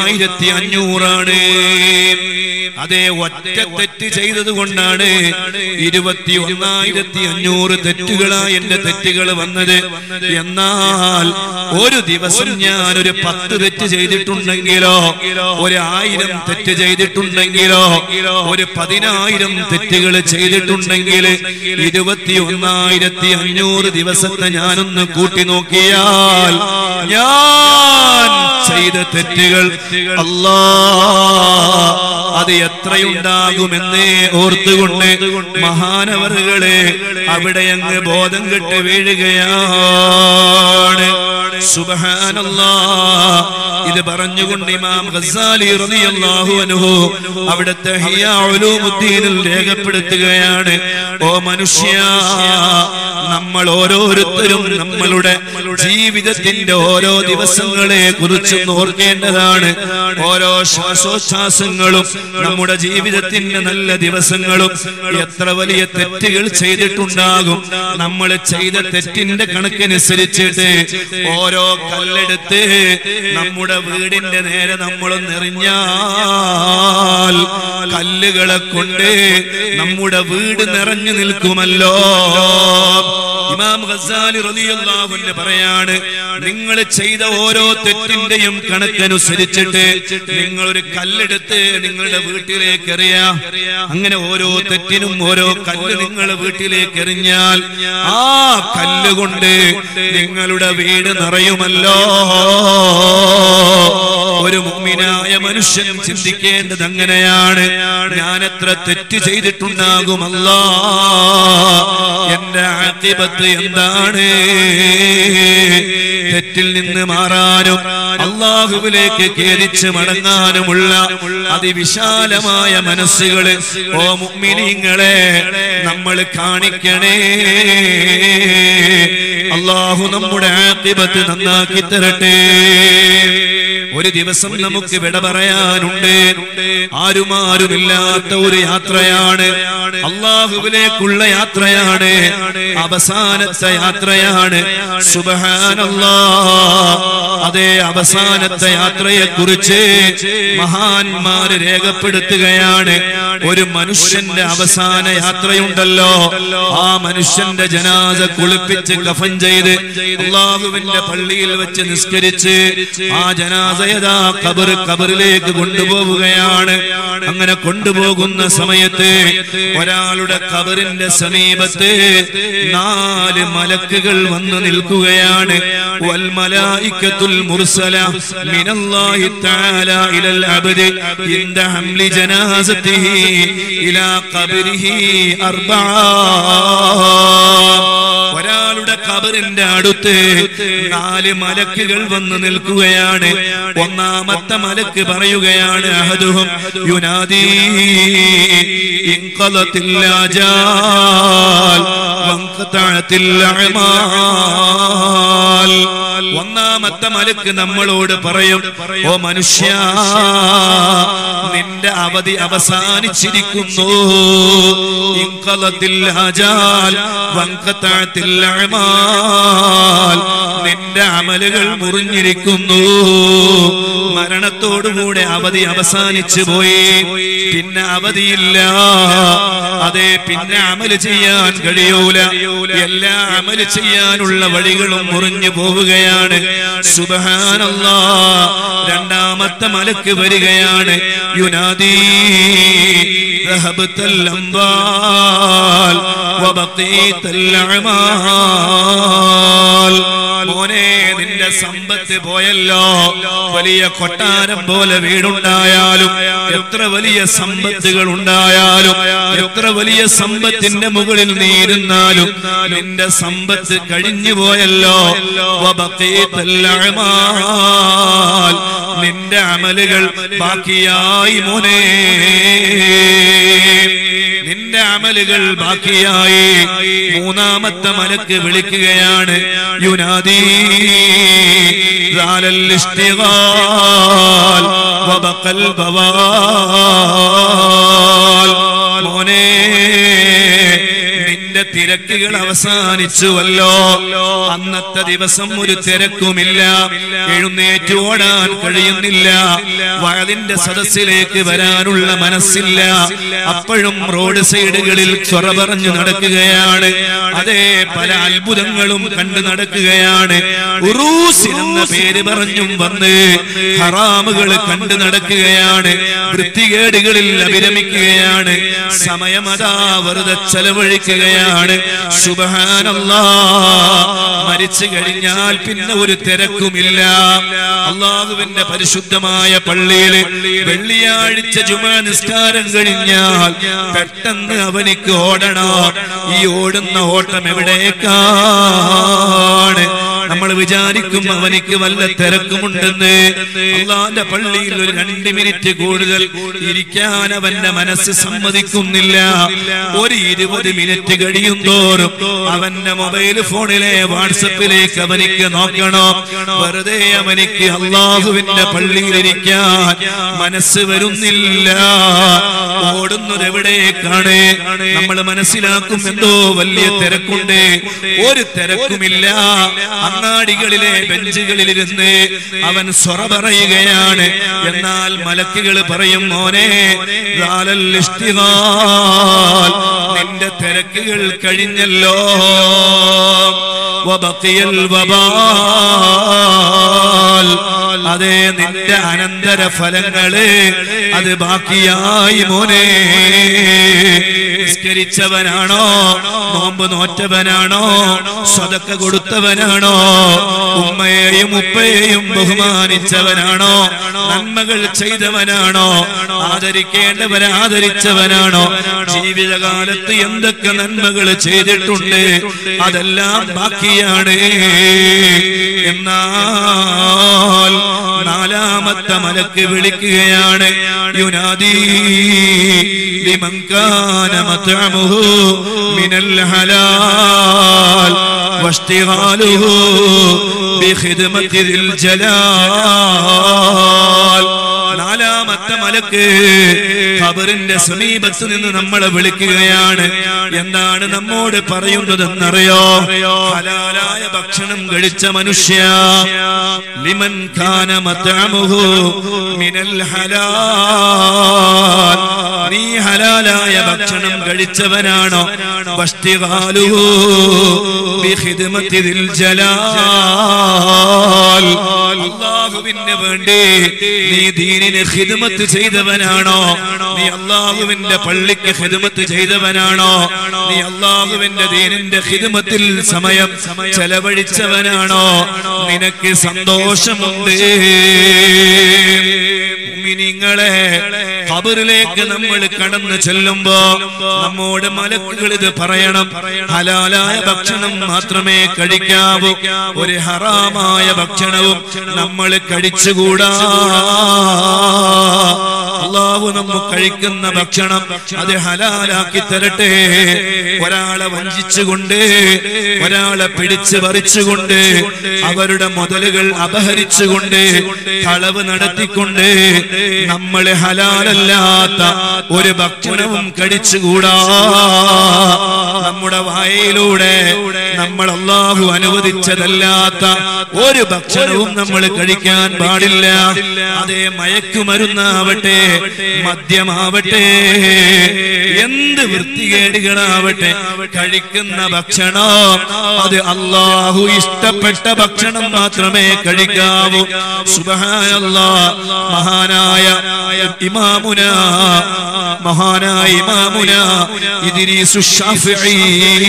S1: ഒന്നായിരത്തി അഞ്ഞൂറാണ് അതേ ഒറ്റ തെറ്റ് ചെയ്തത് കൊണ്ടാണ് ഇരുപത്തി ഒന്നായിരത്തി അഞ്ഞൂറ് തെറ്റുകളായി എന്റെ തെറ്റുകൾ വന്നത് എന്നാൽ ഒരു ദിവസം ഞാൻ ഒരു പത്ത് തെറ്റ് ചെയ്തിട്ടുണ്ടെങ്കിലോ ഒരു ആയിരം തെറ്റ് ചെയ്തിട്ടുണ്ടെങ്കിലോ ഒരു പതിനായിരം തെറ്റുകൾ ചെയ്തിട്ടുണ്ടെങ്കിൽ ഇരുപത്തി ഒന്നായിരത്തി അഞ്ഞൂറ് ദിവസത്തെ ഞാനൊന്ന് കൂട്ടി നോക്കിയാൽ ഞാൻ ചെയ്ത തെറ്റുകൾ അല്ലാ അത് എത്രയുണ്ടാകുമെന്നേ ഓർത്തുകൊണ്ട് മഹാനവറുകളെ അവിടെ അങ്ങ് ബോധം കെട്ട് വീഴുകയാണ് സുബ്ഹാനല്ലാ ഇത് പറഞ്ഞുകൊണ്ട് ഇമാം ഗസാലി റളിയല്ലാഹു അൻഹു അവിടുത്തെ ഹിയാ ഉലൂമുദ്ദീനിൽ രേഖപ്പെടുത്തുകയാണ് ഓ മനുഷ്യ നമ്മൾ ഓരോരുത്തരും നമ്മളുടെ ജീവിതത്തിന്റെ ഓരോ ദിവസങ്ങളെ കുറിച്ചും ഓർക്കേണ്ടതാണ് ഓരോ ശ്വാസോച്ഛ്വാസങ്ങളും നമ്മുടെ ജീവിതത്തിന്റെ നല്ല ദിവസങ്ങളും എത്ര വലിയ തെറ്റുകൾ ചെയ്തിട്ടുണ്ടാകും നമ്മൾ ചെയ്ത തെറ്റിന്റെ കണക്കനുസരിച്ചിട്ട് ഓരോ കല്ലെടുത്ത് നമ്മുടെ വീടിന്റെ നേരെ നമ്മളൊന്നെറിഞ്ഞാൽ കല്ലുകളെ കൊണ്ട് നമ്മുടെ വീട് നിറഞ്ഞു നിൽക്കുമല്ലോ ഇമാം ഗസാലി റളിയല്ലാഹു അൻഹു പറയാണ് നിങ്ങൾ ചെയ്ത ഓരോ തെറ്റിന്റെയും കണക്കനുസരിച്ചിട്ട് നിങ്ങൾ ഒരു കല്ലെടുത്ത് നിങ്ങളുടെ വീട്ടിലേക്ക് എറിയാം അങ്ങനെ ഓരോ തെറ്റിനും ഓരോ കല്ല് നിങ്ങളുടെ വീട്ടിലേക്ക് എറിഞ്ഞാൽ ആ കല്ല് കൊണ്ട് നിങ്ങളുടെ വീട് നിറയുമല്ലോ ഒരു മുഅ്മിനായ മനുഷ്യൻ ചിന്തിക്കേണ്ടത് അങ്ങനെയാണ് ഞാൻ എത്ര തെറ്റ് ചെയ്തിട്ടുണ്ടാകുമല്ലോ എന്റെ ആക്കിബത്ത് എന്താണ് തെറ്റിൽ നിന്ന് മാറാനും അള്ളാഹുവിലേക്ക് ഖേദിച്ച് മടങ്ങാനുമുള്ള അതിവിശാലമായ മനസ്സുകള് ഓ മുഅ്മിനീങ്ങളെ നമ്മൾ കാണിക്കണേ അള്ളാഹു നമ്മുടെ ആക്കിബത്ത് നന്നാക്കി തരട്ടെ ഒരു ദിവസം നമുക്ക് വിട പറയാനുണ്ട് ആരുമാരുമില്ലാത്ത ഒരു യാത്രയാണ് അള്ളാഹുവിലേക്കുള്ള യാത്രയാണ് അവസാനത്തെ യാത്രയാണ് സുബഹാനല്ലാ അതേ അവസാനത്തെ യാത്രയെ കുറിച്ച് മഹാന്മാര് രേഖപ്പെടുത്തുകയാണ് ഒരു മനുഷ്യന്റെ അവസാന യാത്രയുണ്ടല്ലോ ആ മനുഷ്യന്റെ ജനാസ കുളിപ്പിച്ച് കഫൻ ചെയ്ത് അള്ളാഹുവിന്റെ പള്ളിയിൽ വെച്ച് നിസ്കരിച്ച് ആ ജനാസയതാ കബർ കബറിലേക്ക് കൊണ്ടുപോവുകയാണ് അങ്ങനെ കൊണ്ടുപോകുന്ന സമയത്ത് ഒരാളുടെ കബറിന്റെ സമീപത്ത് നാല് മലക്കുകൾ വന്നു നിൽക്കുകയാണ് വൽമലായിക്കത്തുൽ മുർസല മിനല്ലാഹി തആല ഇലൽ അബ്ദി ഇൻദ ഹംലി ജനാസതിഹി ഇലാ ഖബരിഹി അർബഅ ഒരാളുടെ കബറിന്റെ അടുത്ത് നാല് മലക്കുകൾ വന്ന് നിൽക്കുകയാണ് ഒന്നാമത്തെ മലക്ക് പറയുകയാണ് അഹദുഹും യുനാദി ഇൻഖലത്തില്ലാജാൽ വൻഖതഅത്തില്ലഅമാൽ ഒന്നാമത്തെ മലക്ക് നമ്മളോട് പറയും ഓ മനുഷ്യ നിന്റെ അവധി അവസാനിച്ചിരിക്കുന്നു ഇൻഖലത്തില്ലാജാൽ വൻഖതഅത്തില്ലഅമാൽ നിന്റെ അമലുകൾ മുറിഞ്ഞിരിക്കുന്നു മരണത്തോടുകൂടെ അവധി അവസാനിച്ചു പോയി പിന്നെ അവധിയില്ല അതെ പിന്നെ അമല് ചെയ്യാൻ കഴിയൂല എല്ലാ അമല് ചെയ്യാനുള്ള വഴികളും മുറിഞ്ഞു പോവുകയാണ് സുബഹാനല്ലാ രണ്ടാമത്തെ മലക്ക് വരികയാണ് യുനാദി ذهبت الأنبال وبقيت الأعمال മോനെ നിന്റെ സമ്പത്ത് പോയല്ലോ വലിയ കൊട്ടാരം പോലെ വീടുണ്ടായാലും എത്ര വലിയ സമ്പത്തുകൾ ഉണ്ടായാലും എത്ര വലിയ സമ്പത്തിന്റെ മുകളിൽ നീ ഇരുന്നാലും നിന്റെ സമ്പത്ത് കഴിഞ്ഞു പോയല്ലോ വബഖീതൽ അഅമാൽ. നിന്റെ അമലുകൾ ബാക്കിയായി മോനെ നിന്റെ അമലുകൾ ബാക്കിയായി മൂന്നാമത്തെ മലക്ക് വിളിക്കുകയാണ് യുനാദി ذال الاشتغال وبقى البوال മോനെ നിന്റെ തിരക്കുകൾ അവസാനിച്ചുവല്ലോ അന്നത്തെ ദിവസം ഒരു തിരക്കുമില്ല എഴുന്നേറ്റ് ഓടാൻ കഴിയുന്നില്ല വയലിന്റെ സദസ്സിലേക്ക് വരാനുള്ള മനസ്സില്ല അപ്പോഴും റോഡ് സൈഡുകളിൽ ചൊറ പറഞ്ഞു നടക്കുകയാണ് അതേ പല അത്ഭുതങ്ങളും കണ്ടു നടക്കുകയാണ് ഉറൂസ് എന്ന പേര് പറഞ്ഞും വന്ന് ഹറാമുകൾ കണ്ടു നടക്കുകയാണ് വൃത്തികേടുകളിൽ അഭിരമിക്കുകയാണ് സമയമതാ വെറുതെ ചെലവഴിക്കുകയാണ് സുബഹാനല്ലാ മരിച്ചു കഴിഞ്ഞാൽ പിന്നെ ഒരു തിരക്കുമില്ല അള്ളാഹുവിന്റെ പരിശുദ്ധമായ പള്ളിയില് വെള്ളിയാഴ്ച ജുമാ നിസ്കാരം കഴിഞ്ഞാൽ പെട്ടെന്ന് അവനിക്ക് ഓടണോ ഈ ഓടുന്ന ഓട്ടം എവിടേക്കാണ് നമ്മൾ വിചാരിക്കും അവനിക്ക് വല്ല തിരക്കുമുണ്ടെന്ന് അള്ളാന്റെ പള്ളിയിൽ ഒരു രണ്ട് മിനിറ്റ് കൂടുതൽ ഇരിക്കാൻ അവന്റെ മനസ്സ് സമ്മതിക്കുന്നില്ല ഒരു ഇരുപത് മിനിറ്റ് കഴിയും തോറും അവന്റെ മൊബൈൽ ഫോണിലെ വാട്സപ്പിലേക്ക് അവനിക്ക് നോക്കണം വെറുതെ അവനിക്ക് അള്ളാഹുവിന്റെ പള്ളിയിലിരിക്കാൻ മനസ്സ് വരുന്നില്ല ഓടുന്നത് എവിടേക്കാണ് നമ്മൾ മനസ്സിലാക്കും എന്തോ വലിയ തിരക്കുണ്ട് ഒരു തിരക്കുമില്ല അങ്ങാടികളിലെ ബെഞ്ചുകളിലിരുന്ന് അവൻ സ്വറ പറയുകയാണ് എന്നാൽ മലക്കുകൾ പറയും മോനെ ലാലൽ ഇഷ്തിഗാൽ, നിന്റെ തിരക്കുകൾ കഴിഞ്ഞല്ലോ വബഖിയൽ വബാൽ. അതെ നിന്റെ അനന്തര ഫലങ്ങള് അത് ബാക്കിയായി മോനെ നിസ്കരിച്ചവനാണോ നോമ്പ് നോറ്റവനാണോ സ്വതക്ക കൊടുത്തവനാണോ ഉമ്മയെയും ഉപ്പയെയും ബഹുമാനിച്ചവനാണോ നന്മകൾ ചെയ്തവനാണോ ആദരിക്കേണ്ടവരെ ആദരിച്ചവനാണോ ജീവിതകാലത്ത് എന്തൊക്കെ നന്മകൾ ചെയ്തിട്ടുണ്ട് അതെല്ലാം ബാക്കിയാണ് എന്നാൽ നാലാമത്തെ മലക്ക് വിളിക്കുകയാണ് യുനാദി ലിമൻ കാന മത്അമുഹു മിനൽ ഹലാൽ വഷ്തിഗാലുഹു ബിഖിദ്മത്തി ദിൽ ജലാൽ നാലാമത്തെ മലക്ക് ഖബറിന്റെ സമീപത്ത് നിന്ന് നമ്മളെ വിളിക്കുകയാണ് എന്താണ് നമ്മോട് പറയുന്നതെന്നറിയോ ഹലാലായ ഭക്ഷണം കഴിച്ച മനുഷ്യ ലിമൻ ഖാന മത്അമുഹു മിനൽ ഹലാൽ നീ ഹലാലായ ഭക്ഷണം കഴിച്ചവനാണോ വഷ്ടിഗാലുഹു ബിഖിദ്മത്തി ദിൽ ജലാൽ അല്ലാഹുവിന് വേണ്ടി നീ ദീനിന് ഖിദ്മത്ത് ചെയ്തവനാണോ നീ അള്ളാഹുവിന്റെ പള്ളിക്ക് ഖിദ്മത്ത് ചെയ്തവനാണോ നീ അള്ളാഹുവിന്റെ ദീനിന്റെ ഖിദ്മത്തിൽ സമയം ചെലവഴിച്ചവനാണോ നിനക്ക് സന്തോഷമുണ്ട് മുഅ്മിനീങ്ങളെ ഖബറിലേക്ക് നമ്മൾ കടന്നു ചെല്ലുമ്പോ നമ്മോട് മലക്കുകൾ ഇത് പറയണം ഹലാലായ ഭക്ഷണം മാത്രമേ കഴിക്കാവൂ ഒരു ഹറാമായ ഭക്ഷണവും നമ്മൾ കഴിച്ചുകൂടാ അള്ളാഹു നമ്മ കഴിക്കുന്ന ഭക്ഷണം അത് ഹലാലാക്കി തരട്ടെ ഒരാളെ വഞ്ചിച്ചുകൊണ്ട് ഒരാളെ പിടിച്ച് പറിച്ചുകൊണ്ട് അവരുടെ മുതലുകൾ അപഹരിച്ചുകൊണ്ട് കളവ് നടത്തിക്കൊണ്ട് നമ്മളെ ഹലാലല്ലാത്ത ഒരു ഭക്ഷണവും കഴിച്ചുകൂടാ നമ്മുടെ വായയിലൂടെ നമ്മൾ അള്ളാഹു അനുവദിച്ചതല്ലാത്ത ഒരു ഭക്ഷണവും നമ്മൾ കഴിക്കാൻ പാടില്ല അതേ മയക്കുമരുന്നാവട്ടെ മദ്യമാവട്ടെ എന്ത് വൃത്തികേടുകളാവട്ടെ കഴിക്കുന്ന ഭക്ഷണം അത് അള്ളാഹു ഇഷ്ടപ്പെട്ട ഭക്ഷണം മാത്രമേ കഴിക്കാവൂ സുബഹാനല്ലാ മഹാനായ ഇമാമുന മഹാനായ ഇമാമുന ഇദ്രീസു ശാഫിഈ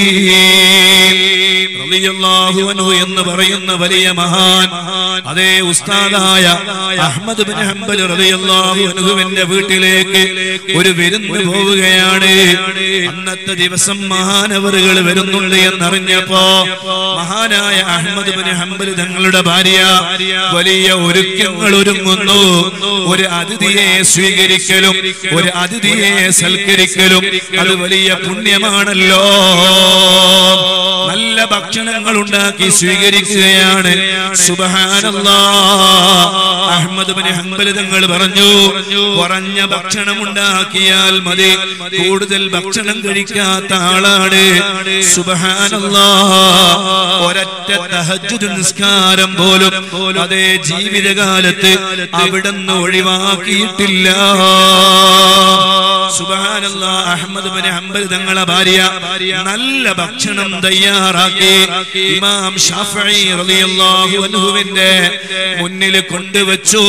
S1: റളിയല്ലാഹു അൻഹു എന്ന് പറയുന്ന വലിയ മഹാൻ അതേ ഉസ്താദായ അഹ്മദ് ബിൻ ഹംബൽ റളിയല്ലാഹു അൻഹുവിന്റെ വീട്ടിലേക്ക് ഒരു വിരുന്ന് പോവുകയാണ് അന്നത്തെ ദിവസം മഹാനവറുകൾ വരുന്നുണ്ട് എന്നറിഞ്ഞപ്പോ മഹാനായ അഹ്മദ് ബിൻ ഹംബൽ തങ്ങളുടെ ഭാര്യ വലിയ ഒരുക്കങ്ങൾ ഒരുങ്ങുന്നു ഒരു അതിഥിയെ സ്വീകരിക്കലും ഒരു അതിഥിയെ സൽക്കരിക്കലും അത് വലിയ പുണ്യമാണല്ലോ നല്ല ഭക്ഷണങ്ങൾ ഉണ്ടാക്കി സ്വീകരിക്കുകയാണ് സുബഹാനല്ലാ അഹമ്മദ് ബിൻ ഹംബൽ തങ്ങൾ പറഞ്ഞു കുറഞ്ഞ ഭക്ഷണം ഉണ്ടാക്കിയാൽ മതി കൂടുതൽ ഭക്ഷണം കഴിക്കാത്ത ആളാണ് സുബഹാനല്ലാ ഒരൊറ്റ തഹജ്ജുദ് നിസ്കാരം പോലും അതേ ജീവിതകാലത്ത് അവിടുന്ന് ഒഴിവാക്കിയിട്ടില്ല സുബഹാനല്ലാ അഹമ്മദ് ബിൻ ഹംബൽ തങ്ങളെ ഭാര്യ നല്ല ഭക്ഷണം തയ്യാറാക്കി ഇമാം ഷാഫി റളിയല്ലാഹു അൻഹുവിന്റെ മുന്നിൽ കൊണ്ടുവച്ചു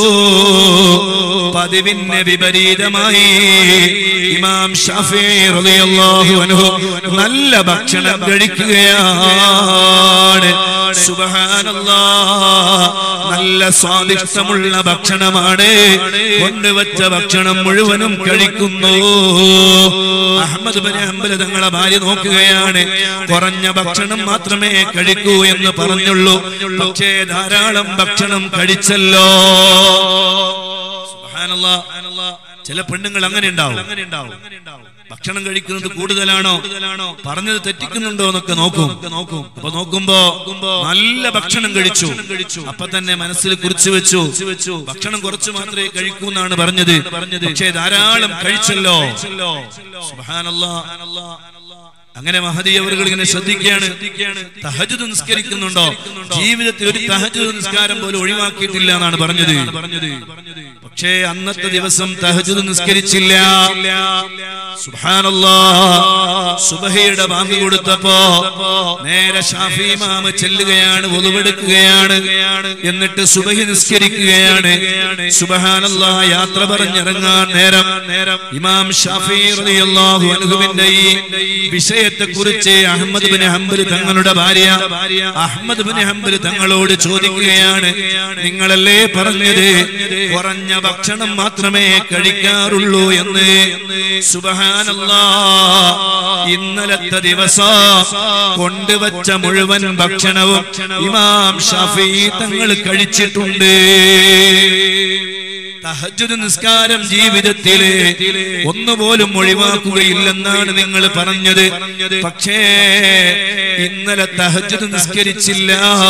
S1: പതിവിന് വിപരീതമായി ഇമാം ഷാഫി റളിയല്ലാഹു അൻഹു നല്ല ഭക്ഷണം കഴിക്കുകയാണ് സുബഹാനല്ലാ നല്ല സ്വാദിഷ്ടമുള്ള ഭക്ഷണമാണ് കൊണ്ടുവച്ച ഭക്ഷണം മുഴുവനും കഴിക്കുന്നു അഹമ്മദ് ബിൻ ഹംബൽ തങ്ങളെ ഭാര്യ നോക്കുകയാണ് കുറഞ്ഞ ഭക്ഷണം മാത്രമേ കഴിക്കൂ എന്ന് പറഞ്ഞുള്ളൂ പക്ഷേ ധാരാളം ഭക്ഷണം കഴിച്ചല്ലോ സുബ്ഹാനല്ലാ. ചില പെണ്ണുങ്ങൾ അങ്ങനെ ഉണ്ടാവും ഭക്ഷണം കഴിക്കുന്നത് കൂടുതലാണോ പറഞ്ഞത് തെറ്റിക്കുന്നുണ്ടോ എന്നൊക്കെ നോക്കും നോക്കും അപ്പൊ നോക്കുമ്പോ നല്ല ഭക്ഷണം കഴിച്ചു അപ്പൊ തന്നെ മനസ്സിൽ കുറിച്ചു വെച്ചു ഭക്ഷണം കുറച്ച് മാത്രമേ കഴിക്കൂ എന്നാണ് പറഞ്ഞത് പക്ഷേ ധാരാളം കഴിച്ചല്ലോ സുബ്ഹാനല്ലാ. അങ്ങനെ മഹദീയവറുകൾ ഇങ്ങനെ ശ്രദ്ധിക്കുകയാണ് തഹജുദ് നിസ്കരിക്കുന്നുണ്ടോ ജീവിതത്തിൽ ഒരു തഹജുദ് നിസ്കാരം പോലും ഒഴിവാക്കിയിട്ടില്ല എന്നാണ് പറഞ്ഞത് പക്ഷേ അന്നത്തെ ദിവസം തഹജുദ് നിസ്കരിച്ചില്ല സുബ്ഹാനല്ലാ സുബഹയുടെ ബാങ്ക് കൊടുത്തപ്പോ നേരെ ഷാഫി ഇമാമ് ചെല്ലുകയാണ് ഒളിവെടുക്കുകയാണ് എന്നിട്ട് സുബഹി നിസ്കരിക്കുകയാണ് സുബ്ഹാനല്ലാ യാത്ര പറഞ്ഞിറങ്ങാൻ നേരം നേരം ഇമാം ഷാഫി റളിയല്ലാഹു അൻഹുവിന്റെ ഈ വിഷയത്തെ കുറിച്ച് അഹമ്മദ് ബിൻ ഹംബൽ തങ്ങളുടെ ഭാര്യ അഹമ്മദ് ബിൻ ഹംബൽ തങ്ങളോട് ചോദിക്കുകയാണ് നിങ്ങളല്ലേ പറഞ്ഞത് കുറഞ്ഞ ഭക്ഷണം മാത്രമേ കഴിക്കാറുള്ളൂ എന്ന് സുബഹാനല്ലാ ഇന്നലത്തെ ദിവസം കൊണ്ടുവച്ച മുഴുവൻ ഭക്ഷണവും ഇമാം ഷാഫി തങ്ങൾ കഴിച്ചിട്ടുണ്ട് തഹജ്ജുദ് നിസ്കാരം ജീവിതത്തില് ഒന്നുപോലും ഒഴിവാക്കുകയില്ലെന്നാണ് നിങ്ങൾ പറഞ്ഞത് പക്ഷേ ഇന്നലെ തഹജ്ജുദ് നിസ്കരിച്ചില്ല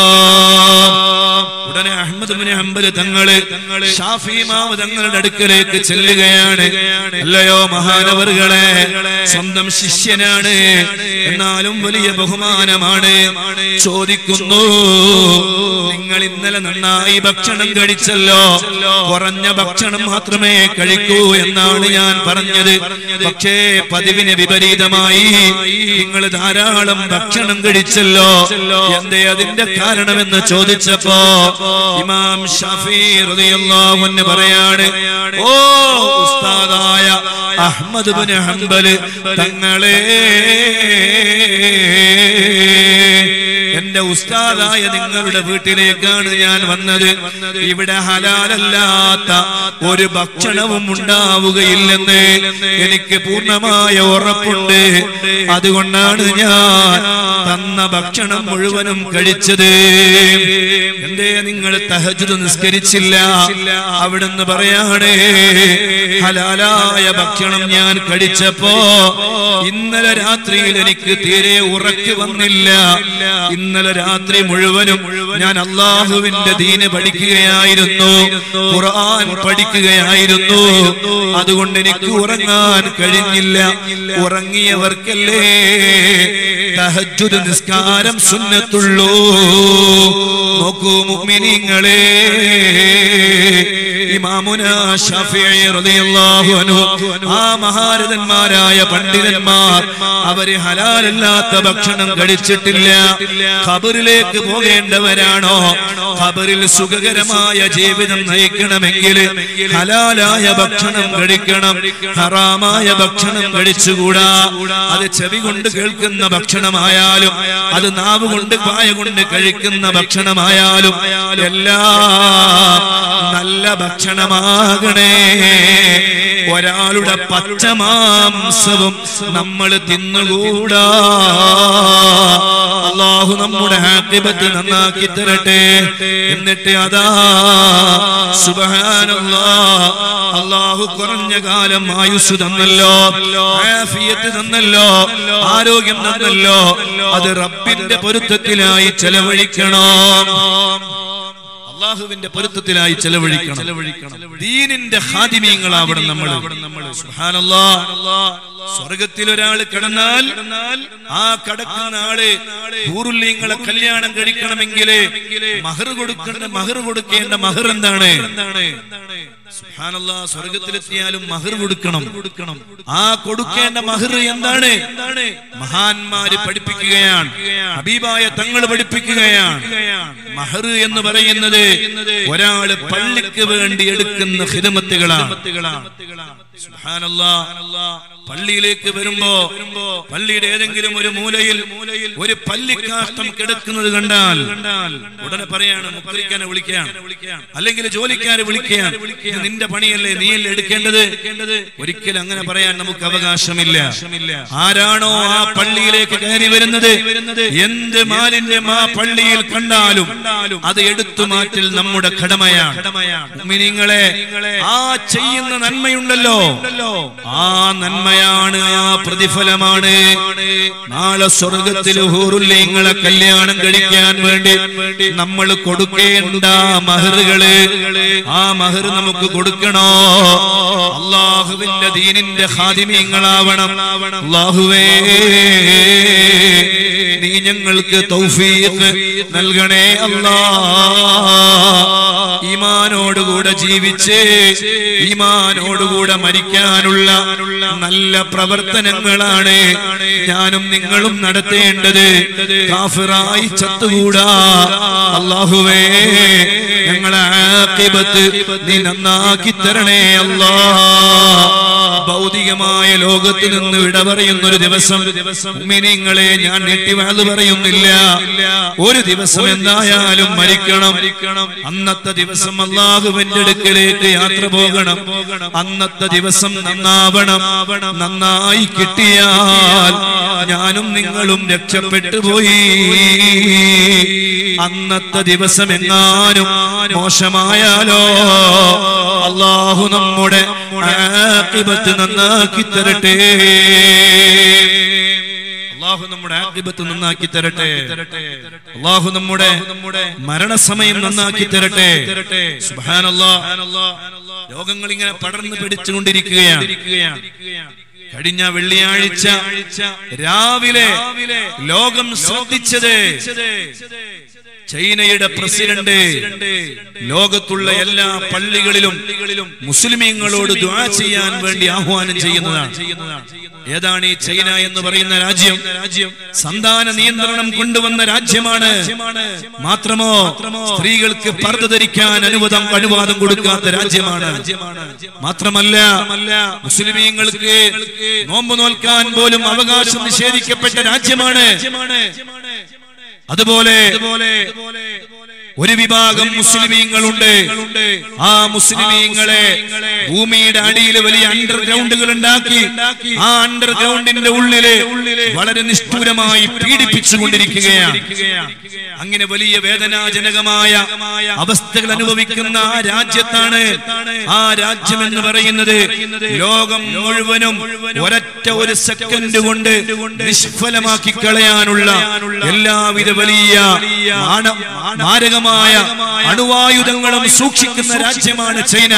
S1: ഉടനെ അഹമ്മദ് ബിൻ ഹംബൽ തങ്ങള് ഷാഫി മാവ് തങ്ങളുടെ അടുക്കലേക്ക് ചെല്ലുകയാണ് അല്ലയോ മഹാനവറുകളെ സ്വന്തം ശിഷ്യനാണ് എന്നാലും വലിയ ബഹുമാനമാണ് ചോദിക്കുന്നു നിങ്ങൾ ഇന്നലെ നന്നായി ഭക്ഷണം കഴിച്ചല്ലോ കുറഞ്ഞ ഭക്ഷണം മാത്രമേ കഴിക്കൂ എന്നാണ് ഞാൻ പറഞ്ഞത് പക്ഷേ പതിവിന് വിപരീതമായി നിങ്ങൾ ധാരാളം ഭക്ഷണം കഴിച്ചല്ലോ എന്തേ അതിന്റെ കാരണമെന്ന് ചോദിച്ചപ്പോ ഇമാം ഷാഫി റളിയല്ലാഹു അൻഹു പറയാണ് ഓ ഉസ്താദായ അഹ്മദ് ബിൻ ഹംബൽ തങ്ങളെ എന്റെ ഉസ്താദായ നിങ്ങളുടെ വീട്ടിലേക്കാണ് ഞാൻ വന്നത് ഇവിടെ ഹലാലല്ലാത്ത ഒരു ഭക്ഷണവും ഉണ്ടാവുകയില്ലെന്ന് എനിക്ക് പൂർണ്ണമായ ഉറപ്പുണ്ട് അതുകൊണ്ടാണ് ഞാൻ തന്ന ഭക്ഷണം മുഴുവനും കഴിച്ചത് എന്തേ നിങ്ങൾ തഹജുദ് നിസ്കരിച്ചില്ല അവിടുന്ന് പറയാണ് ഹലാലായ ഭക്ഷണം ഞാൻ കഴിച്ചപ്പോ ഇന്നലെ രാത്രിയിൽ എനിക്ക് തീരെ ഉറക്ക് വന്നില്ല ഇന്നലെ രാത്രി മുഴുവനും ഞാൻ അള്ളാഹുവിന്റെ ദീന് പഠിക്കുകയായിരുന്നു ഖുർആൻ പഠിക്കുകയായിരുന്നു അതുകൊണ്ട് എനിക്ക് ഉറങ്ങാൻ കഴിഞ്ഞില്ല ഉറങ്ങിയവർക്കല്ലേ തഹജ്ജുദ് നിസ്കാരം സുന്നത്തുള്ളൂ നോക്കൂ മുഅ്മിനീങ്ങളെ ഇമാമുന ഷാഫിഈ റളിയല്ലാഹു അൻഹു ആ മഹാരഥന്മാരായ പണ്ഡിതന്മാർ അവര് ഹലാലല്ലാത്ത ഭക്ഷണം കഴിച്ചിട്ടില്ല ഖബറിലേക്ക് പോകേണ്ടവരാണോ ഖബറിൽ സുഖകരമായ ജീവിതം നയിക്കണമെങ്കിൽ ഹലാലായ ഭക്ഷണം കഴിക്കണം ഹറാമായ ഭക്ഷണം കഴിച്ചുകൂടാ അത് ചെവി കൊണ്ട് കേൾക്കുന്ന ഭക്ഷണമായാലും അത് നാവ് കൊണ്ട് വായ കൊണ്ട് കഴിക്കുന്ന ഭക്ഷണമായാലും എല്ലാം നല്ല ഭക്ഷണമാകണേ ഒരാളുടെ പച്ചമാംസവും നമ്മൾ തിന്നുകൂടാ അള്ളാഹു നമ്മുടെ ആക്കിബത്ത് നന്നാക്കി തരട്ടെ എന്നിട്ട് അതാ സുബഹാനല്ലാ അള്ളാഹു കുറഞ്ഞ കാലം ആയുസ് തന്നല്ലോ ആഫിയത്ത് തന്നല്ലോ ആരോഗ്യം തന്നല്ലോ അത് റബ്ബിന്റെ പൊരുത്തത്തിലായി ചെലവഴിക്കണം അള്ളാഹുവിന്റെ പൊരുത്തത്തിലായി ചെലവഴിക്കണം ദീനിന്റെ ഹാദിമീങ്ങളാവണം നമ്മൾ സുബ്ഹാനല്ലാ. സ്വർഗത്തിൽ ഒരാൾ കിടന്നാൽ ആ കിടക്കുന്ന ആള് പൂറുല്യങ്ങളെ കല്യാണം കഴിക്കണമെങ്കിൽ മഹർ കൊടുക്കേണ്ട മഹർ കൊടുക്കേണ്ട മഹർ എന്താണ് സുബ്ഹാനല്ലാ, സ്വർഗത്തിലെത്തിയാലും മഹർ കൊടുക്കണം കൊടുക്കണം ആ കൊടുക്കേണ്ട മഹർ എന്താണ് മഹാന്മാര് പഠിപ്പിക്കുകയാണ് ഹബീബായ തങ്ങൾ പഠിപ്പിക്കുകയാണ് മഹർ എന്ന് പറയുന്നത് ഒരാള് പള്ളിക്ക് വേണ്ടി എടുക്കുന്ന ഹിതമത്തുകളാണ് സുബ്ഹാനല്ലാ. പള്ളിയിലേക്ക് വരുമ്പോ പള്ളിയുടെ ഏതെങ്കിലും ഒരു മൂലയിൽ ഒരു പല്ലിക്കാഷ്ടം കിടക്കുന്നത് കണ്ടാൽ ഉടനെ പറയാണ് മുക്കരിക്കാനെ വിളിക്കാൻ അല്ലെങ്കിൽ ജോലിക്കാരെ വിളിക്കാൻ ഇത് നിന്റെ പണിയല്ലേ നീയല്ലേ എടുക്കേണ്ടത് ഒരിക്കലും അങ്ങനെ പറയാൻ നമുക്ക് അവകാശമില്ല ആരാണോ ആ പള്ളിയിലേക്ക് കയറി വരുന്നത് എന്ത് മാലിന്യം ആ പള്ളിയിൽ കണ്ടാലും അത് എടുത്തു മാറ്റൽ നമ്മുടെ കടമയാണ് മുഅ്മിനീങ്ങളെ ആ ചെയ്യുന്ന നന്മയുണ്ടല്ലോ ആ നന്മയാണ് ആ പ്രതിഫലമാണ് നാളെ സ്വർഗത്തിൽ ഹൂറുല്യങ്ങളെ കല്യാണം കഴിക്കാൻ വേണ്ടി നമ്മൾ കൊടുക്കേണ്ട മഹറുകള് ആ മഹർ നമുക്ക് കൊടുക്കണോ അള്ളാഹുവിന്റെ ദീനിന്റെ ഹാദിമീങ്ങളാവണം അള്ളാഹുവേ നീ ഞങ്ങൾക്ക് തൗഫീഖ് നൽകണേ അല്ലാ ഈമാനോടുകൂടെ ജീവിച്ച് ഈമാനോടുകൂടെ മരിക്കാനുള്ള നല്ല പ്രവർത്തനങ്ങളാണ് ഞാനും നിങ്ങളും നടത്തേണ്ടത് കാഫിറായി ചത്തുകൂടാ അള്ളാഹുവേ ഞങ്ങളെ ആഖിബത്ത് നീ നന്നാക്കി തരണേ അല്ലാ ഭൗതികമായ ലോകത്ത് നിന്ന് വിട പറയുന്ന ഒരു ദിവസം മിനിങ്ങളെ ഞാൻ നെട്ടിവാത് പറയുന്നില്ല ഒരു ദിവസം എന്തായാലും മരിക്കണം അന്നത്തെ ദിവസം അള്ളാഹുവിന്റെ അടുക്കലേക്ക് യാത്ര പോകണം അന്നത്തെ ദിവസം നന്നാവണം നന്നായി കിട്ടിയാൽ ഞാനും നിങ്ങളും രക്ഷപ്പെട്ടു പോയി അന്നത്തെ ദിവസം എങ്ങാനും മോശമായാലോ അള്ളാഹു നമ്മുടെ ആഖിബത്ത് നന്നാക്കി തരട്ടെ അള്ളാഹു നമ്മുടെ ആഖിബത്ത് നന്നാക്കി തരട്ടെ അള്ളാഹു നമ്മുടെ മരണസമയം നന്നാക്കി തരട്ടെ സുബ്ഹാനല്ലാഹ് രോഗങ്ങൾ ഇങ്ങനെ പടർന്നു പിടിച്ചുകൊണ്ടിരിക്കുകയാണ് കഴിഞ്ഞ വെള്ളിയാഴ്ച രാവിലെ ലോകം ശ്രദ്ധിച്ചത് ചൈനയുടെ പ്രസിഡന്റ് ലോകത്തുള്ള എല്ലാ പള്ളികളിലും മുസ്ലിമീങ്ങളോട് ദ്വാ ചെയ്യാൻ വേണ്ടി ആഹ്വാനം ചെയ്യുന്നതാണ് ഏതാണ് ഈ ചൈന എന്ന് പറയുന്ന രാജ്യം സന്താന നിയന്ത്രണം കൊണ്ടുവന്ന രാജ്യമാണ് മാത്രമോ സ്ത്രീകൾക്ക് പർദ്ദ ധരിക്കാൻ അനുവാദം അനുവാദം കൊടുക്കാത്ത രാജ്യമാണ് മാത്രമല്ല മുസ്ലിമീങ്ങൾക്ക് നോമ്പ് നോൽക്കാൻ പോലും അവകാശം നിഷേധിക്കപ്പെട്ട രാജ്യമാണ് അതുപോലെ ഒരു വിഭാഗം മുസ്ലിമീങ്ങളുണ്ട് ആ മുസ്ലിമീങ്ങളെ ഭൂമിയുടെ അടിയിൽ വലിയ അണ്ടർഗ്രൗണ്ടുകൾ ഉണ്ടാക്കി ആ അണ്ടർഗ്രൗണ്ടിന്റെ ഉള്ളില് വളരെ നിഷ്ഠൂരമായി പീഡിപ്പിച്ചുകൊണ്ടിരിക്കുകയാണ് അങ്ങനെ വലിയ വേദനാജനകമായ അവസ്ഥകൾ അനുഭവിക്കുന്ന ആ രാജ്യത്താണ് ആ രാജ്യം എന്ന് പറയുന്നത് ലോകം മുഴുവനും ഒരൊറ്റ ഒരു സെക്കൻഡ് കൊണ്ട് നിഷ്ഫലമാക്കി കളയാനുള്ള എല്ലാവിധ വലിയ മാന- മാരകമായ അണുവായുധങ്ങളും സൂക്ഷിക്കുന്ന രാജ്യമാണ് ചൈന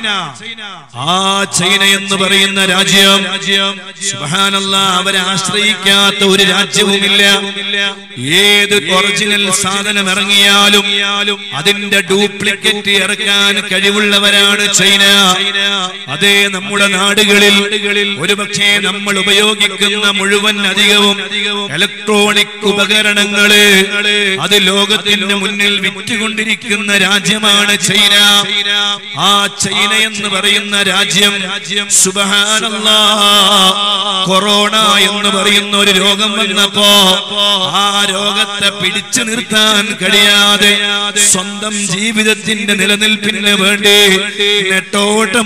S1: ആ ചൈന എന്ന് പറയുന്ന രാജ്യം സുബ്ഹാനല്ല അവരെ ആശ്രയിക്കാത്ത ഒരു രാജ്യവുമില്ല ഏത് ഒറിജിനൽ സാധനം ഇറങ്ങിയാലും അതിന്റെ ഡ്യൂപ്ലിക്കേറ്റ് ഇറക്കാൻ കഴിവുള്ളവരാണ് ചൈന അതേ നമ്മുടെ നാടുകളിൽ ഒരുപക്ഷെ നമ്മൾ ഉപയോഗിക്കുന്ന മുഴുവൻ അധികവും ഇലക്ട്രോണിക് ഉപകരണങ്ങള് അത് ലോകത്തിന്റെ മുന്നിൽ വിറ്റുകൊണ്ടിരിക്കുന്ന രാജ്യമാണ് ചൈന ആ ചൈന എന്ന് പറയുന്ന രാജ്യം സുബഹാനല്ലാ കൊറോണ എന്ന് പറയുന്ന ഒരു രോഗം വന്നപ്പോ ആ രോഗത്തെ പിടിച്ചു നിർത്താൻ കഴിയാതെ സ്വന്തം ജീവിതത്തിന്റെ നിലനിൽപ്പിന് വേണ്ടി നെട്ടോട്ടം